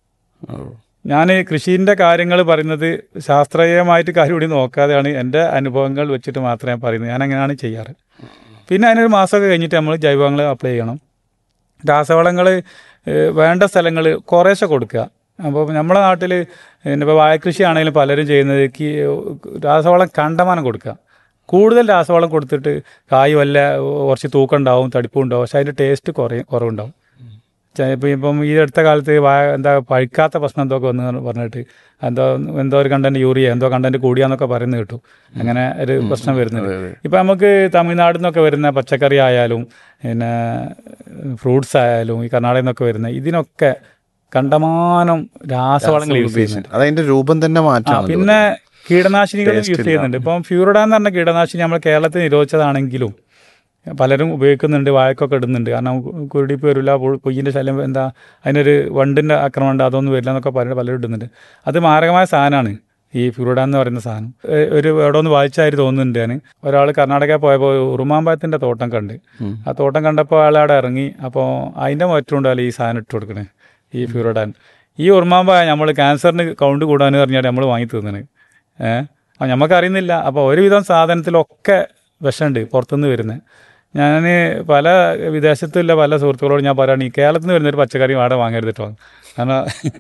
ഓ. ഞാൻ കൃഷീൻ്റെ കാര്യങ്ങൾ പറയുന്നത് ശാസ്ത്രീയമായിട്ട് കാര്യം കൂടി നോക്കാതെയാണ് എൻ്റെ അനുഭവങ്ങൾ വെച്ചിട്ട് മാത്രമേ പറയുന്നത് ഞാൻ അങ്ങനെയാണ് ചെയ്യാറ് പിന്നെ അതിനൊരു മാസമൊക്കെ കഴിഞ്ഞിട്ട് നമ്മൾ ജൈവവളങ്ങൾ അപ്ലൈ ചെയ്യണം രാസവളങ്ങൾ വേണ്ട സ്ഥലങ്ങൾ കുറേശ്ശെ കൊടുക്കുക അപ്പോൾ നമ്മുടെ നാട്ടിൽ ഇപ്പോൾ വാഴക്കൃഷി ആണെങ്കിലും പലരും ചെയ്യുന്നത് കി- രാസവളം കണ്ടമാനം കൊടുക്കുക കൂടുതൽ രാസവളം കൊടുത്തിട്ട് കായ് വല്ല കുറച്ച് തൂക്കം ഉണ്ടാവും തടിപ്പും ഉണ്ടാവും പക്ഷെ അതിൻ്റെ ടേസ്റ്റ് കുറേ കുറവുണ്ടാവും ഇപ്പം ഇപ്പം ഈ അടുത്ത കാലത്ത് വാ എന്താ പഴുക്കാത്ത പ്രശ്നം എന്തൊക്കെ വന്ന് പറഞ്ഞിട്ട് എന്തോ എന്തോ ഒരു കണ്ടന്റ് യൂറിയ എന്തോ കണ്ടന്റ് കൂടിയാന്നൊക്കെ പറയുന്നത് കേട്ടു അങ്ങനെ ഒരു പ്രശ്നം വരുന്നുണ്ട് ഇപ്പം നമുക്ക് തമിഴ്നാട്ടിൽ നിന്നൊക്കെ വരുന്ന പച്ചക്കറി ആയാലും പിന്നെ ഫ്രൂട്ട്സ് ആയാലും ഈ കർണാടകയിൽ നിന്നൊക്കെ വരുന്ന ഇതിനൊക്കെ കണ്ടമാനം രാസവളങ്ങൾ യൂസ് ചെയ്യുന്നുണ്ട് അതതിന്റെ രൂപം തന്നെ ആ, മാറ്റാം പിന്നെ കീടനാശിനികൾ Taste യൂസ് ഇല്ല. ചെയ്യുന്നുണ്ട് ഇപ്പം ഫ്യൂറിഡ എന്ന് പറഞ്ഞ കീടനാശിനി നമ്മൾ കേരളത്തിൽ നിരോധിച്ചതാണെങ്കിലും പലരും ഉപയോഗിക്കുന്നുണ്ട് വാഴക്കൊക്കെ ഇടുന്നുണ്ട് കാരണം കുരുടിപ്പ് വരില്ല പൊയ്യിൻ്റെ ശല്യം എന്താ അതിനൊരു വണ്ടിൻ്റെ ആക്രമണം ഉണ്ട് അതൊന്നും വരില്ല എന്നൊക്കെ പറഞ്ഞിട്ട് പലരും ഇടുന്നുണ്ട് അത് മാരകമായ സാധനമാണ് ഈ ഫ്യൂറിഡ എന്ന് പറയുന്ന സാധനം ഏ- ഒരു എവിടെ ഒന്ന് വായിച്ചായിട്ട് തോന്നുന്നുണ്ട് ഞാൻ ഒരാൾ കർണാടക പോയപ്പോൾ ഉറുമാമ്പഴത്തിൻ്റെ തോട്ടം കണ്ട് ആ തോട്ടം കണ്ടപ്പോൾ അയാൾ അവിടെ ഇറങ്ങി അപ്പോൾ അതിൻ്റെ മറ്റുകൊണ്ടല്ല ഈ സാധനം ഇട്ട് കൊടുക്കണേ ഈ ഫ്യൂറിഡാൻ ഈ ഉറുമാമ്പഴ നമ്മൾ ക്യാൻസറിന് കൗണ്ട് കൂടാന്ന് പറഞ്ഞാൽ നമ്മൾ വാങ്ങി തീർന്നത് ഏഹ് അപ്പം നമുക്കറിയുന്നില്ല അപ്പോൾ ഒരുവിധം സാധനത്തിലൊക്കെ വിഷമുണ്ട് പുറത്തുനിന്ന് വരുന്നത് ഞാൻ പല വിദേശത്തുള്ള പല സുഹൃത്തുക്കളോട് ഞാൻ പറയുകയാണ് ഈ കേരളത്തിൽ നിന്ന് വരുന്ന ഒരു പച്ചക്കറി അവിടെ വാങ്ങരുത് കേട്ടോ കാരണം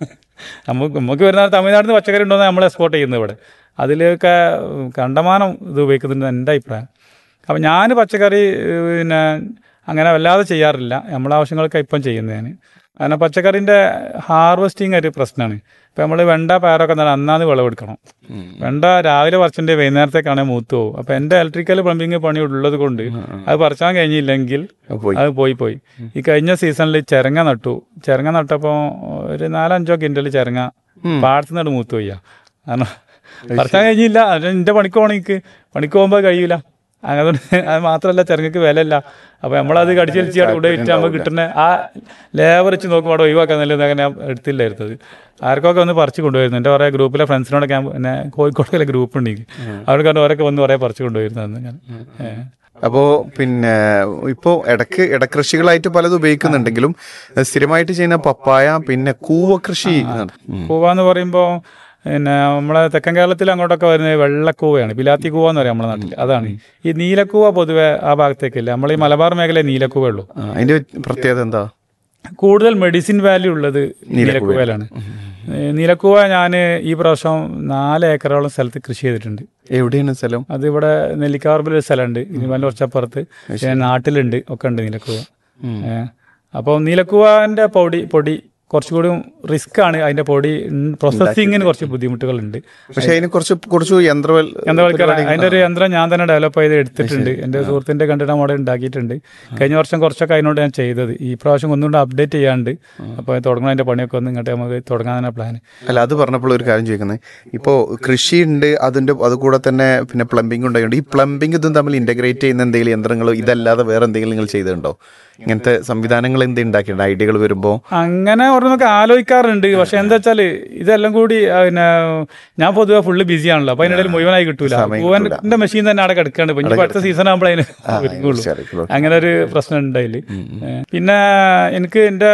നമുക്ക് നമുക്ക് വരുന്ന തമിഴ്നാട്ടിൽ നിന്ന് പച്ചക്കറി ഉണ്ടോ നമ്മൾ എക്സ്പോർട്ട് ചെയ്യുന്നത് ഇവിടെ അതിലൊക്കെ കണ്ടമാനം ഇത് ഉപയോഗിക്കുന്നുണ്ട് എൻ്റെ അഭിപ്രായം അപ്പം ഞാൻ പച്ചക്കറി ഏഹ്, പിന്നെ അങ്ങനെ വല്ലാതെ ചെയ്യാറില്ല നമ്മളെ ആവശ്യങ്ങൾക്ക് ഇപ്പം ചെയ്യുന്നത് ഞാൻ കാരണം പച്ചക്കറിൻ്റെ ഹാർവെസ്റ്റിംഗ് ഒരു പ്രശ്നമാണ് ഇപ്പം നമ്മൾ വെണ്ട പയറൊക്കെ നല്ല അന്നാന്ന് വിളവെടുക്കണം വെണ്ട രാവിലെ പറിച്ചിട്ട് വൈകുന്നേരത്തേക്കാണെങ്കിൽ മൂത്ത് പോകും അപ്പം എൻ്റെ ഇലക്ട്രിക്കൽ പ്ലംബിങ് പണി ഉള്ളത് കൊണ്ട് അത് പറിച്ചാൻ കഴിഞ്ഞില്ലെങ്കിൽ പോയി. അത് പോയി പോയി ഈ കഴിഞ്ഞ സീസണിൽ ചിരങ്ങ നട്ടു ചിരങ്ങ നട്ടപ്പോൾ ഒരു നാലഞ്ചോ കിൻഡൽ ചിരങ്ങ പാടത്തു നിന്ന് മൂത്ത് പോയ്യ കാരണം പറിച്ചാൻ കഴിഞ്ഞില്ല അത് എൻ്റെ പണിക്ക് പോകണം എനിക്ക് പണിക്ക് പോകുമ്പോൾ കഴിയില്ല അതുകൊണ്ട് അത് മാത്രമല്ല ചിരങ്ങക്ക് വിലയില്ല അപ്പോൾ നമ്മളത് കടിച്ചു വലിച്ച് ഇവിടെ വിറ്റ് നമുക്ക് കിട്ടുന്ന ആ ലേബർ വെച്ച് നോക്കുമ്പോൾ അവിടെ ഒഴിവാക്കാൻ നല്ലത് അങ്ങനെ ഞാൻ എടുത്തില്ലായിരുന്നത് ആർക്കൊക്കെ ഒന്ന് പറിച്ച് കൊണ്ടുവരുന്നു എൻ്റെ കുറേ ഗ്രൂപ്പിലെ ഫ്രണ്ട്സിനോടൊക്കെ ഞാൻ പിന്നെ കോഴിക്കോടൊക്കെ ഗ്രൂപ്പ് ഉണ്ട് എനിക്ക് അവർക്ക് അവരൊക്കെ വന്ന് കുറേ പറിച്ച് കൊണ്ടുവരുന്നതെന്ന് ഞാൻ ഏഹ്. അപ്പോ പിന്നെ ഇപ്പോ ഇടക്ക് ഇടകൃഷികളായിട്ട് പലതും ഉപയോഗിക്കുന്നുണ്ടെങ്കിലും സ്ഥിരമായിട്ട് ചെയ്യുന്ന പപ്പായ പിന്നെ കൂവ കൃഷി ഉം. കൂവ എന്ന് പറയുമ്പോൾ പിന്നെ നമ്മളെ തെക്കൻ കേരളത്തിൽ അങ്ങോട്ടൊക്കെ വരുന്നത് വെള്ളക്കൂവയാണ് പിലാത്തി കൂവ എന്ന് പറയും നമ്മുടെ നാട്ടിൽ അതാണ് ഈ നീലക്കൂവ പൊതുവെ ആ ഭാഗത്തേക്കില്ല നമ്മൾ ഈ മലബാർ മേഖലയിൽ നീലക്കൂവ ഉള്ളൂ ആ, അതിന്റെ പ്രത്യേകത എന്താ കൂടുതൽ മെഡിസിൻ വാല്യൂ ഉള്ളത് നീലക്കൂവയിലാണ് ഏ, നീലക്കൂവ ഞാൻ ഈ പ്രാവശ്യം നാല് ഏക്കറോളം സ്ഥലത്ത് കൃഷി ചെയ്തിട്ടുണ്ട് എവിടെയാണ് സ്ഥലം അത് ഇവിടെ നെല്ലിക്കാർബിൽ ഒരു സ്ഥലമുണ്ട് ഇരുമല കുറച്ചപ്പുറത്ത് പിന്നെ നാട്ടിലുണ്ട് ഒക്കെ ഉണ്ട് നീലക്കൂവ ഏഹ് അപ്പോൾ നീലക്കൂവന്റെ പൊടി പൊടി കുറച്ചുകൂടി റിസ്ക് ആണ് അതിന്റെ പൊടി പ്രോസസ്സിങ്ങിന് കുറച്ച് ബുദ്ധിമുട്ടുകളുണ്ട് പക്ഷെ അതിന് കുറച്ച് കുറച്ച് യന്ത്രവൽ യന്ത്രവൽക്കരണം അതിന്റെ ഒരു യന്ത്രം ഞാൻ തന്നെ ഡെവലപ്പ് ചെയ്ത് എടുത്തിട്ടുണ്ട് എന്റെ സുഹൃത്തിന്റെ കണ്ടിട്ട് മോഡൽ ഉണ്ടാക്കിയിട്ടുണ്ട് കഴിഞ്ഞ വർഷം കുറച്ചൊക്കെ അതിനോട് ഞാൻ ചെയ്തത് ഈ പ്രാവശ്യം ഒന്നുകൂടെ അപ്ഡേറ്റ് ചെയ്യാണ്ട് അപ്പോൾ തുടങ്ങുന്ന അതിന്റെ പണിയൊക്കെ ഒന്ന് ഇങ്ങോട്ട് നമുക്ക് തുടങ്ങാൻ തന്നെ പ്ലാൻ അല്ല അത് പറഞ്ഞപ്പോൾ ഒരു കാര്യം ചോദിക്കുന്നത് ഇപ്പോൾ കൃഷി ഉണ്ട് അതിന്റെ അതുകൂടെ തന്നെ പിന്നെ പ്ലംബിംഗ് ഉണ്ടായിട്ടുണ്ട് ഈ പ്ലംബിംഗ് ഇതും തമ്മിൽ ഇന്റഗ്രേറ്റ് ചെയ്യുന്ന എന്തെങ്കിലും യന്ത്രങ്ങൾ ഇതല്ലാതെ വേറെ എന്തെങ്കിലും നിങ്ങൾ ചെയ്തിട്ടുണ്ടോ ഇങ്ങനത്തെ സംവിധാനങ്ങൾ എന്ത് ഉണ്ടാക്കിയിട്ടുണ്ട് ഐഡിയകൾ വരുമ്പോൾ അങ്ങനെ ഓരോന്നൊക്കെ ആലോചിക്കാറുണ്ട് പക്ഷെ എന്താ വെച്ചാല് ഇതെല്ലാം കൂടി ആ, പിന്നെ ഞാൻ പൊതുവെ ഫുള്ള് ബിസി ആണല്ലോ അപ്പൊ അതിനിടയിൽ മുഴുവനായി കിട്ടൂല പൂവന്റെ മെഷീൻ തന്നെ അവിടെ കിടക്കാണ്ട് ഇപ്പൊ ഇനി അടുത്ത സീസൺ ആകുമ്പോൾ അതിന് ഒരുങ്ങുള്ളൂ ശരി. അങ്ങനെ ഒരു പ്രശ്നം ഉണ്ടായില് പിന്നെ എനിക്ക് എൻ്റെ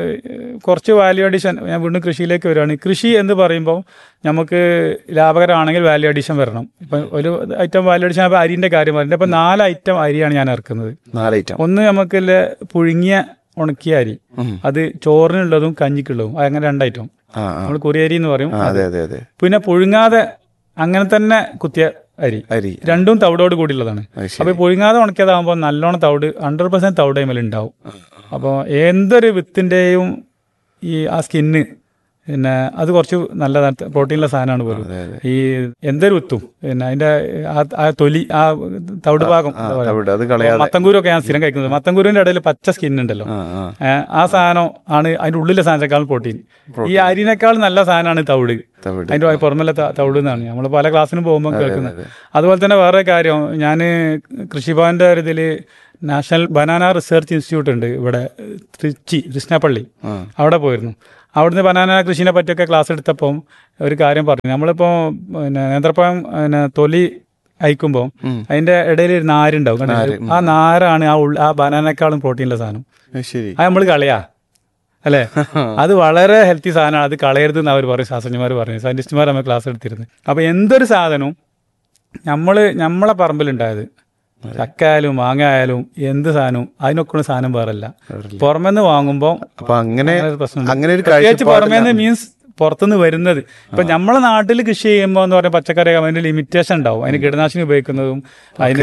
കുറച്ച് വാല്യൂ അഡീഷൻ ഞാൻ വീണ്ടും കൃഷിയിലേക്ക് വരികയാണ് കൃഷി എന്ന് പറയുമ്പോൾ നമുക്ക് ലാഭകരമാണെങ്കിൽ വാല്യൂ അഡീഷൻ വരണം ഇപ്പം ഒരു ഐറ്റം വാല്യൂ അഡീഷൻ അപ്പോൾ അരിൻ്റെ കാര്യം പറയുന്നത് ഇപ്പം നാല് ഐറ്റം അരിയാണ് ഞാൻ ഇറക്കുന്നത് നാല് ഐറ്റം ഒന്ന് നമുക്ക് ലെ- പുഴുങ്ങിയ ഉണക്കിയ അരി അത് ചോറിനുള്ളതും കഞ്ഞിക്കുള്ളതും അങ്ങനെ രണ്ടൈറ്റം ആ ആ നമ്മൾ കുറിയരി എന്ന് പറയും ആ, അതെ അതെ അതെ പിന്നെ പുഴുങ്ങാതെ അങ്ങനെ തന്നെ കുത്തിയ അരി അരി രണ്ടും തവിടോട് കൂടിയുള്ളതാണ് അത് ശരി. അപ്പൊ ഈ പുഴുങ്ങാതെ ഉണക്കിയതാകുമ്പോൾ നല്ലോണം തവിട് ഹൺഡ്രഡ് പെർസെന്റ് തവിട് അതിൽ ഉണ്ടാവും അപ്പോൾ എന്തൊരു വിത്തിന്റെയും ഈ ആ സ്കിന്ന് പിന്നെ അത് കുറച്ച് നല്ലതാണ് പ്രോട്ടീനുള്ള സാധനമാണ് പോലും ഈ എന്തൊരു വിത്തും പിന്നെ അതിന്റെ ആ- ആ തൊലി ആ തവിട് ഭാഗം എന്താ പറയാ? തവിട് അത് കളയാതെ മത്തങ്കൂരൊക്കെ ഞാൻ സ്ഥിരം കഴിക്കുന്നത് മത്തങ്കൂരിന്റെ ഇടയിൽ പച്ച സ്കിൻ ഉണ്ടല്ലോ ആ ആ ഏ, ആ സാധനം ആണ് അതിന്റെ ഉള്ളിലെ സാധനത്തെക്കാളും പ്രോട്ടീൻ ഈ അരിനേക്കാൾ നല്ല സാധനമാണ് തവിട് തവിട് അതിന്റെ പുറമല്ല തവിട് എന്നാണ് നമ്മൾ പല ക്ലാസ്സിനും പോകുമ്പോൾ കേൾക്കുന്നത് അതുപോലെ തന്നെ വേറെ കാര്യം ഞാൻ കൃഷിഭവന്റെ ഒരു ഇതിൽ നാഷണൽ ബനാന റിസർച്ച് ഇൻസ്റ്റിറ്റ്യൂട്ട് ഉണ്ട് ഇവിടെ തൃച്ചി കൃഷ്ണപ്പള്ളി അവിടെ പോയിരുന്നു അവിടുന്ന് ബനാന കൃഷിനെ പറ്റിയൊക്കെ ക്ലാസ് എടുത്തപ്പം ഒരു കാര്യം പറഞ്ഞു നമ്മളിപ്പോൾ പിന്നെ നേന്ത്രപ്പഴം പിന്നെ തൊലി അയക്കുമ്പോൾ അതിന്റെ ഇടയിൽ ഒരു നാരുണ്ടാവും കണ്ടില്ലേ? ആ നാരാണ് ആ ഉള്ള ആ ബനാനേക്കാളും പ്രോട്ടീനുള്ള സാധനം അത് ശരി അത് നമ്മൾ കളയാ അല്ലേ അത് വളരെ ഹെൽത്തി സാധനമാണ് അത് കളയരുത് എന്ന് അവർ പറയും ശാസ്ത്രജ്ഞന്മാർ പറഞ്ഞു സയന്റിസ്റ്റുമാർ നമ്മൾ ക്ലാസ് എടുത്തിരുന്നു അപ്പൊ എന്തൊരു സാധനവും നമ്മള് നമ്മളെ പറമ്പിലുണ്ടായത് ചക്ക ആയാലും മാങ്ങ ആയാലും എന്ത് സാധനവും അതിനൊക്കെ സാധനം വേറല്ല പുറമെന്ന് വാങ്ങുമ്പോൾ അപ്പൊ അങ്ങനെ അങ്ങനെ ഒരു പ്രശ്നമുണ്ട്. അങ്ങനെ ഒരു പ്രത്യേകിച്ച് കാഴ്ചപ്പാടിലാണ്. പുറമേന്ന് മീൻസ് പുറത്തുനിന്ന് വരുന്നത് ഇപ്പൊ നമ്മളെ നാട്ടിൽ കൃഷി ചെയ്യുമ്പോൾ എന്ന് പറയുമ്പോൾ പച്ചക്കറി അതിന് ലിമിറ്റേഷൻ ഉണ്ടാവും അതിന് കീടനാശിനി ഉപയോഗിക്കുന്നതും അതിന്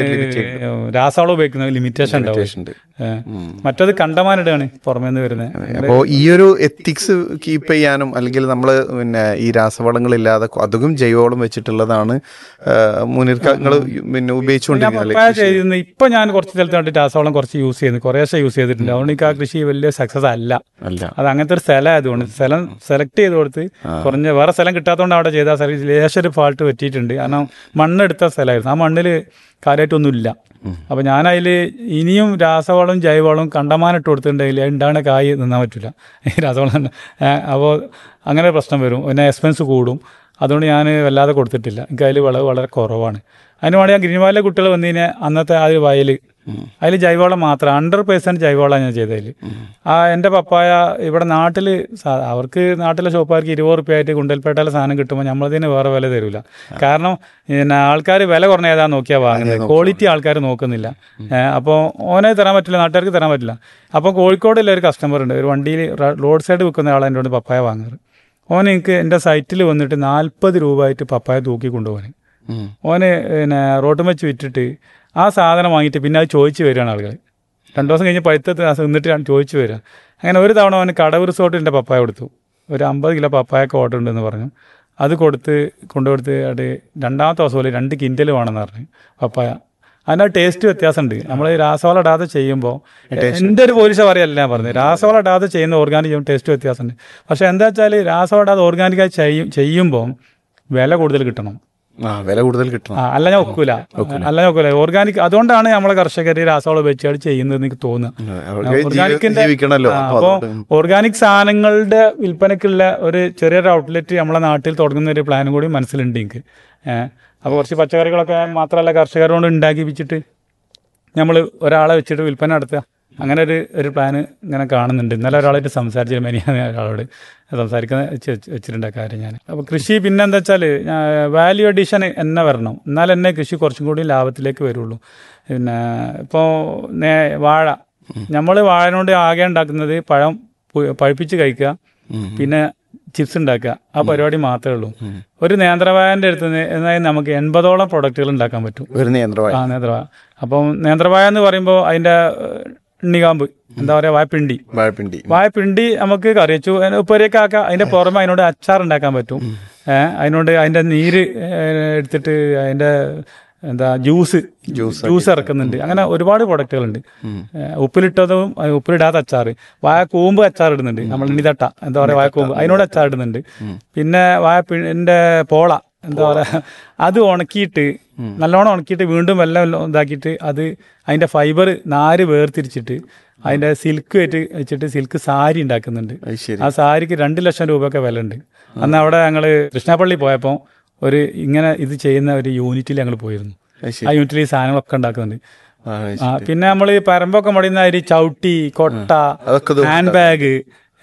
രാസവളം ഉപയോഗിക്കുന്നതും ലിമിറ്റേഷൻ ഉണ്ടാവും ഉണ്ട്. ഏ. മറ്റത് കണ്ടമാനിടാണ് പുറമേ നിന്ന് വരുന്നത് അപ്പോൾ ഈ ഒരു എത്തിക്സ് കീപ്പ് ചെയ്യാനും അല്ലെങ്കിൽ നമ്മൾ പിന്നെ ഈ രാസവളങ്ങളില്ലാതെ അധികം ജൈവവളം വെച്ചിട്ടുള്ളതാണ് മുനിർക്കങ്ങൾ പിന്നെ ഞാൻ ഉപയോഗിച്ചുകൊണ്ടിരിക്കുന്നത് പപ്പായ ചെയ്യുന്നത് ഇപ്പൊ ഞാൻ കുറച്ച് സ്ഥലത്ത് കണ്ടിട്ട് രാസവളം കുറച്ച് യൂസ് ചെയ്യുന്നു കുറേശ്ശെ യൂസ് ചെയ്തിട്ടുണ്ട് അതുകൊണ്ട് എനിക്ക് ആ കൃഷി വലിയ സക്സസ് അല്ല അല്ല അത് അങ്ങനത്തെ ഒരു സ്ഥലം ആയതുകൊണ്ട് സ്ഥലം സെലക്ട് ചെയ്ത് കൊടുത്ത് കുറഞ്ഞ വേറെ സ്ഥലം കിട്ടാത്തതുകൊണ്ട് അവിടെ ചെയ്ത സ്ഥലം ലേശം ഒരു ഫാൾട്ട് പറ്റിയിട്ടുണ്ട് കാരണം മണ്ണെടുത്ത സ്ഥലമായിരുന്നു ആ മണ്ണിൽ കാര്യമായിട്ടൊന്നുമില്ല അപ്പൊ ഞാൻ അതിൽ ഇനിയും രാസവളവും ജൈവവളവും കണ്ടമാനിട്ട് കൊടുത്തിട്ടുണ്ടെങ്കിൽ ഉണ്ടാകുന്ന കായ് നിന്നാൻ പറ്റില്ല ഈ രാസവളം അപ്പോൾ അങ്ങനെ പ്രശ്നം വരും പിന്നെ എക്സ്പെൻസ് കൂടും അതുകൊണ്ട് ഞാൻ വല്ലാതെ കൊടുത്തിട്ടില്ല എനിക്ക് അതിൽ വിളവ് വളരെ കുറവാണ് അതിന് വേണ്ടി ഞാൻ ഗ്രീൻവാലിലെ കുട്ടികൾ വന്നതിന് അന്നത്തെ ആ ഒരു വയൽ അതിൽ ജൈവവളം മാത്രം ഹൺഡ്രഡ് പേഴ്സൻറ്റ് ജൈവവളം ഞാൻ ചെയ്തതിൽ ആ എൻ്റെ പപ്പായ ഇവിടെ നാട്ടിൽ അവർക്ക് നാട്ടിലെ ഷോപ്പുകാർക്ക് ഇരുപത് റുപ്യ ആയിട്ട് ഗുണ്ടൽപേട്ടയിലെ സാധനം കിട്ടുമ്പോൾ നമ്മളതിന് വേറെ വില തരില്ല കാരണം പിന്നെ ആൾക്കാർ വില കുറഞ്ഞ ഏതാ നോക്കിയാൽ വാങ്ങുന്നത് ക്വാളിറ്റി ആൾക്കാർ നോക്കുന്നില്ല അപ്പോൾ ഓനെ തരാൻ പറ്റില്ല നാട്ടുകാർക്ക് തരാൻ പറ്റില്ല അപ്പോൾ കോഴിക്കോടുള്ള ഒരു കസ്റ്റമർ ഉണ്ട് ഒരു വണ്ടിയിൽ റോഡ് സൈഡ് വിൽക്കുന്ന ആളെ എൻ്റെ കൊണ്ട് പപ്പായ വാങ്ങാറ് ഓൻ എനിക്ക് എൻ്റെ സൈറ്റിൽ വന്നിട്ട് നാൽപ്പത് രൂപ ആയിട്ട് പപ്പായ തൂക്കി കൊണ്ടുപോകാൻ ഓന് പിന്നെ റോട്ടും വെച്ച് വിറ്റിട്ട് ആ സാധനം വാങ്ങിയിട്ട് പിന്നെ അത് ചോദിച്ചു വരികയാണ് ആളുകൾ രണ്ടു ദിവസം കഴിഞ്ഞ് പഴുത്തത്ത് നിന്നിട്ട് ചോദിച്ചു വരിക അങ്ങനെ ഒരു തവണ അവന് കടവ് റിസോർട്ടിൻ്റെ പപ്പായ കൊടുത്തു ഒരു അമ്പത് കിലോ പപ്പായൊക്കെ ഓർഡർ ഉണ്ടെന്ന് പറഞ്ഞു അത് കൊടുത്ത് കൊണ്ടുകൊടുത്ത് അത് രണ്ടാമത്തെ ദിവസം പോലെ രണ്ട് കിൻഡൽ വേണമെന്ന് പറഞ്ഞു പപ്പായ അതിൻ്റെ ടേസ്റ്റ് വ്യത്യാസമുണ്ട് നമ്മൾ രാസവളം ഇടാതെ ചെയ്യുമ്പോൾ എൻ്റെ ഒരു പോലീസ് പറയല്ല ഞാൻ പറഞ്ഞത് രാസവളം ഇടാതെ ചെയ്യുന്ന ഓർഗാനിക് ചെയ്യുമ്പോൾ ടേസ്റ്റ് വ്യത്യാസമുണ്ട് പക്ഷേ എന്താ വെച്ചാൽ രാസവളം ഇടാതെ ഓർഗാനിക്കായി ചെയ്യും ചെയ്യുമ്പോൾ വില കൂടുതൽ കിട്ടണം ആ വില കൂടുതൽ കിട്ടണം ആ, അല്ല ഞാൻ ഒക്കൂല അല്ല ഞാൻ ഒക്കൂല ഓർഗാനിക് അതുകൊണ്ടാണ് നമ്മളെ കർഷകർ രാസവളം ഉപയോഗിച്ചാൽ ചെയ്യുന്നത് എനിക്ക് തോന്നുന്നു അവർക്ക് ജീവ- ഓർഗാനിക്കിന്റെ ജീവിക്കണമല്ലോ ആ, അപ്പൊ അപ്പോ അതുകൊണ്ട് ഓർഗാനിക് സാധനങ്ങളുടെ വിൽപ്പനക്കുള്ള ഒരു ചെറിയൊരു ഔട്ട്ലെറ്റ് നമ്മളെ നാട്ടിൽ തുടങ്ങുന്ന ഒരു പ്ലാനും കൂടി മനസ്സിലുണ്ട് എനിക്ക് ഏഹ് അപ്പോൾ കുറച്ച് പച്ചക്കറികളൊക്കെ മാത്രമല്ല കർഷകരോട് ഉണ്ടാക്കിപ്പിച്ചിട്ട് നമ്മൾ ഒരാളെ വെച്ചിട്ട് വിൽപ്പന നടത്തുക അങ്ങനെ ഒരു ഒരു പ്ലാന് ഇങ്ങനെ കാണുന്നുണ്ട് ഇന്നലെ ഒരാളായിട്ട് സംസാരിച്ചു മെനിയാണ് ഒരാളോട് സംസാരിക്കുന്ന വെച്ച് വെച്ച് വെച്ചിട്ടുണ്ട് ആ കാര്യം ഞാൻ അപ്പോൾ കൃഷി പിന്നെ എന്താ വെച്ചാൽ വാല്യൂ അഡീഷൻ എന്നെ വരണം എന്നാൽ എന്നെ കൃഷി കുറച്ചും കൂടി ലാഭത്തിലേക്ക് വരുള്ളൂ പിന്നെ ഇപ്പോൾ നേ വാഴ നമ്മൾ വാഴനോണ്ട് ആകെ ഉണ്ടാക്കുന്നത് പഴം പു- പഴുപ്പിച്ച് കഴിക്കുക പിന്നെ ചിപ്സ് ഉണ്ടാക്കുക ആ പരിപാടി മാത്രമേ ഉള്ളൂ ഒരു നേന്ത്രവായൻ്റെ അടുത്ത് നിന്ന് എന്നാൽ നമുക്ക് എൺപതോളം പ്രൊഡക്റ്റുകൾ ഉണ്ടാക്കാൻ പറ്റും ഒരു നിയന്ത്രണമായി ആ നേന്ത്രവായ അപ്പം നേന്ത്രവായ എന്ന് പറയുമ്പോൾ അതിന്റെ ഏഹ്, ഉണ്ണികാമ്പ് എന്താ പറയാ വായ്പിണ്ടി വാഴപ്പിണ്ടി വായ്പിണ്ടി നമുക്ക് കറിയച്ചു ഉപ്പരിയൊക്കെ ആക്കാം അതിന്റെ പുറമെ അതിനോട് അച്ചാർ ഉണ്ടാക്കാൻ പറ്റും ഏഹ് അതിനോട് അതിന്റെ നീര് ഏഹ്, എടുത്തിട്ട് അതിന്റെ എന്താ ജ്യൂസ് ജ്യൂസ് ഇറക്കുന്നുണ്ട് അങ്ങനെ ഒരുപാട് പ്രൊഡക്റ്റുകളുണ്ട് ഏഹ്, ഉപ്പിലിട്ടതും ഏഹ്, ഉപ്പിലിടാത്ത അച്ചാർ വായ കൂമ്പ് അച്ചാർ ഇടുന്നുണ്ട് നമ്മൾ ഇണ്ണിതട്ട എന്താ പറയാ വായ കൂമ്പ് അതിനോട് അച്ചാർ ഇടുന്നുണ്ട് പിന്നെ വായപ്പിന്റെ പോള എന്താ പറയാ അത് ഉണക്കിയിട്ട് നല്ലോണം ഉണക്കിയിട്ട് വീണ്ടും വെള്ളം എല്ലാം ഇതാക്കിയിട്ട് അത് അതിന്റെ ഫൈബർ നാര് വേർതിരിച്ചിട്ട് അതിന്റെ സിൽക്ക് വെച്ച് വെച്ചിട്ട് സിൽക്ക് സാരി ഉണ്ടാക്കുന്നുണ്ട് അത് ശരി ആ സാരിക്ക് രണ്ട് ലക്ഷം രൂപയൊക്കെ വില ഉണ്ട് അന്ന് അവിടെ ഞങ്ങള് കൃഷ്ണപ്പള്ളി പോയപ്പോൾ ഒരു ഇങ്ങനെ ഇത് ചെയ്യുന്ന ഒരു യൂണിറ്റിൽ ഞങ്ങൾ പോയിരുന്നു അത് ശരി ആ യൂണിറ്റിൽ ഈ സാധനങ്ങളൊക്കെ ഉണ്ടാക്കുന്നുണ്ട് ആ, അത് ആ ശരി. പിന്നെ നമ്മൾ ഈ പരമ്പൊക്കെ മടിയുന്ന ഒരു ചവിട്ടി കൊട്ട അതൊക്കെ ഇത് ഹാൻഡ് ബാഗ്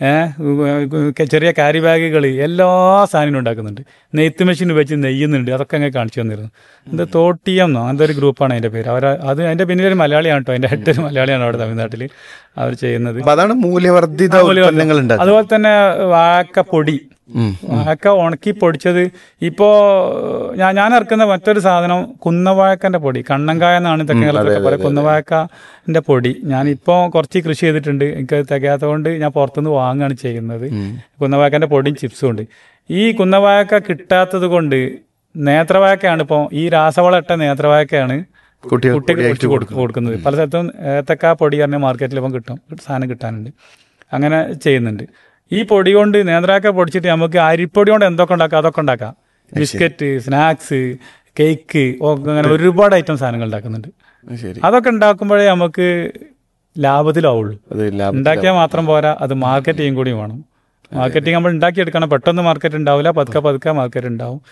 ഏഹ് ചെറിയ കാരി ബാഗുകൾ എല്ലാ സാധനവും ഉണ്ടാക്കുന്നുണ്ട് നെയ്ത്ത് മെഷീൻ ഉപയോഗിച്ച് നെയ്യുന്നുണ്ട് അതൊക്കെ അങ്ങനെ കാണിച്ചു തന്നിരുന്നു എന്താ തോട്ടിയം എന്നോ അങ്ങനത്തെ ഒരു ഗ്രൂപ്പാണ് അതിന്റെ പേര് അവർ അത് അതിന്റെ പിന്നിലൊരു മലയാളിയാണ് കേട്ടോ അതിന്റെ ഹെഡ് ഒരു മലയാളിയാണ് അവിടെ തമിഴ്നാട്ടിൽ അവർ ചെയ്യുന്നത് അപ്പൊ അതാണ് മൂല്യവർദ്ധിത ഉൽപ്പന്നങ്ങൾ ഉണ്ടാക്കുക അതുപോലെ തന്നെ വാക്കപ്പൊടി വാക്ക ഉണക്കി പൊടിച്ചത് ഇപ്പോ ഞാൻ ഞാൻ ഇറക്കുന്ന മറ്റൊരു സാധനം കുന്നവാഴക്കന്റെ പൊടി കണ്ണങ്കായ എന്നാണ് തെക്കൻ കേരളത്തിലൊക്കെ പറയുക കുന്നവാഴക്കന്റെ പൊടി ഞാൻ ഇപ്പോൾ കുറച്ച് കൃഷി ചെയ്തിട്ടുണ്ട് എനിക്ക് തികയാത്തതുകൊണ്ട് ഞാൻ പുറത്തുനിന്ന് വാങ്ങുകയാണ് ചെയ്യുന്നത് കുന്നവാഴക്കന്റെ പൊടിയും ചിപ്സും ഉണ്ട് ഈ കുന്നവാഴക്ക കിട്ടാത്തത് കൊണ്ട് നേത്രവാഴക്കയാണ് ഇപ്പോൾ ഈ രാസവളം ഇട്ട നേത്രവാഴക്കയാണ് കുട്ടികൾ കുട്ടിക്ക് പൊടിച്ച് കൊടുക്കും കൊടുക്കുന്നത് പല സ്ഥലത്തും ഏത്തക്ക പൊടി പറഞ്ഞ മാർക്കറ്റിൽ ഇപ്പം കിട്ടും സാധനം കിട്ടാനുണ്ട് അങ്ങനെ ചെയ്യുന്നുണ്ട് ഈ പൊടി കൊണ്ട് നേന്ത്രാക്ക പൊടിച്ചിട്ട് നമുക്ക് അരിപ്പൊടി കൊണ്ട് എന്തൊക്കെ ഉണ്ടാക്കാം അതൊക്കെ ഉണ്ടാക്കാം ബിസ്ക്കറ്റ് സ്നാക്സ് കേക്ക് അങ്ങനെ ഒരുപാട് ഐറ്റം സാധനങ്ങൾ ഉണ്ടാക്കുന്നുണ്ട് അത് ശരി അതൊക്കെ ഉണ്ടാക്കുമ്പോഴേ നമുക്ക് ലാഭത്തിലാവുള്ളൂ അത് ലാഭം ഉണ്ടാക്കിയാൽ മാത്രം പോരാ അത് മാർക്കറ്റ് ചെയ്യും കൂടി വേണം മാർക്കറ്റിംഗ് നമ്മൾ ഉണ്ടാക്കിയെടുക്കണം പെട്ടെന്ന് മാർക്കറ്റ് ഉണ്ടാവില്ല പതുക്കെ പതുക്കെ മാർക്കറ്റ് ഉണ്ടാവും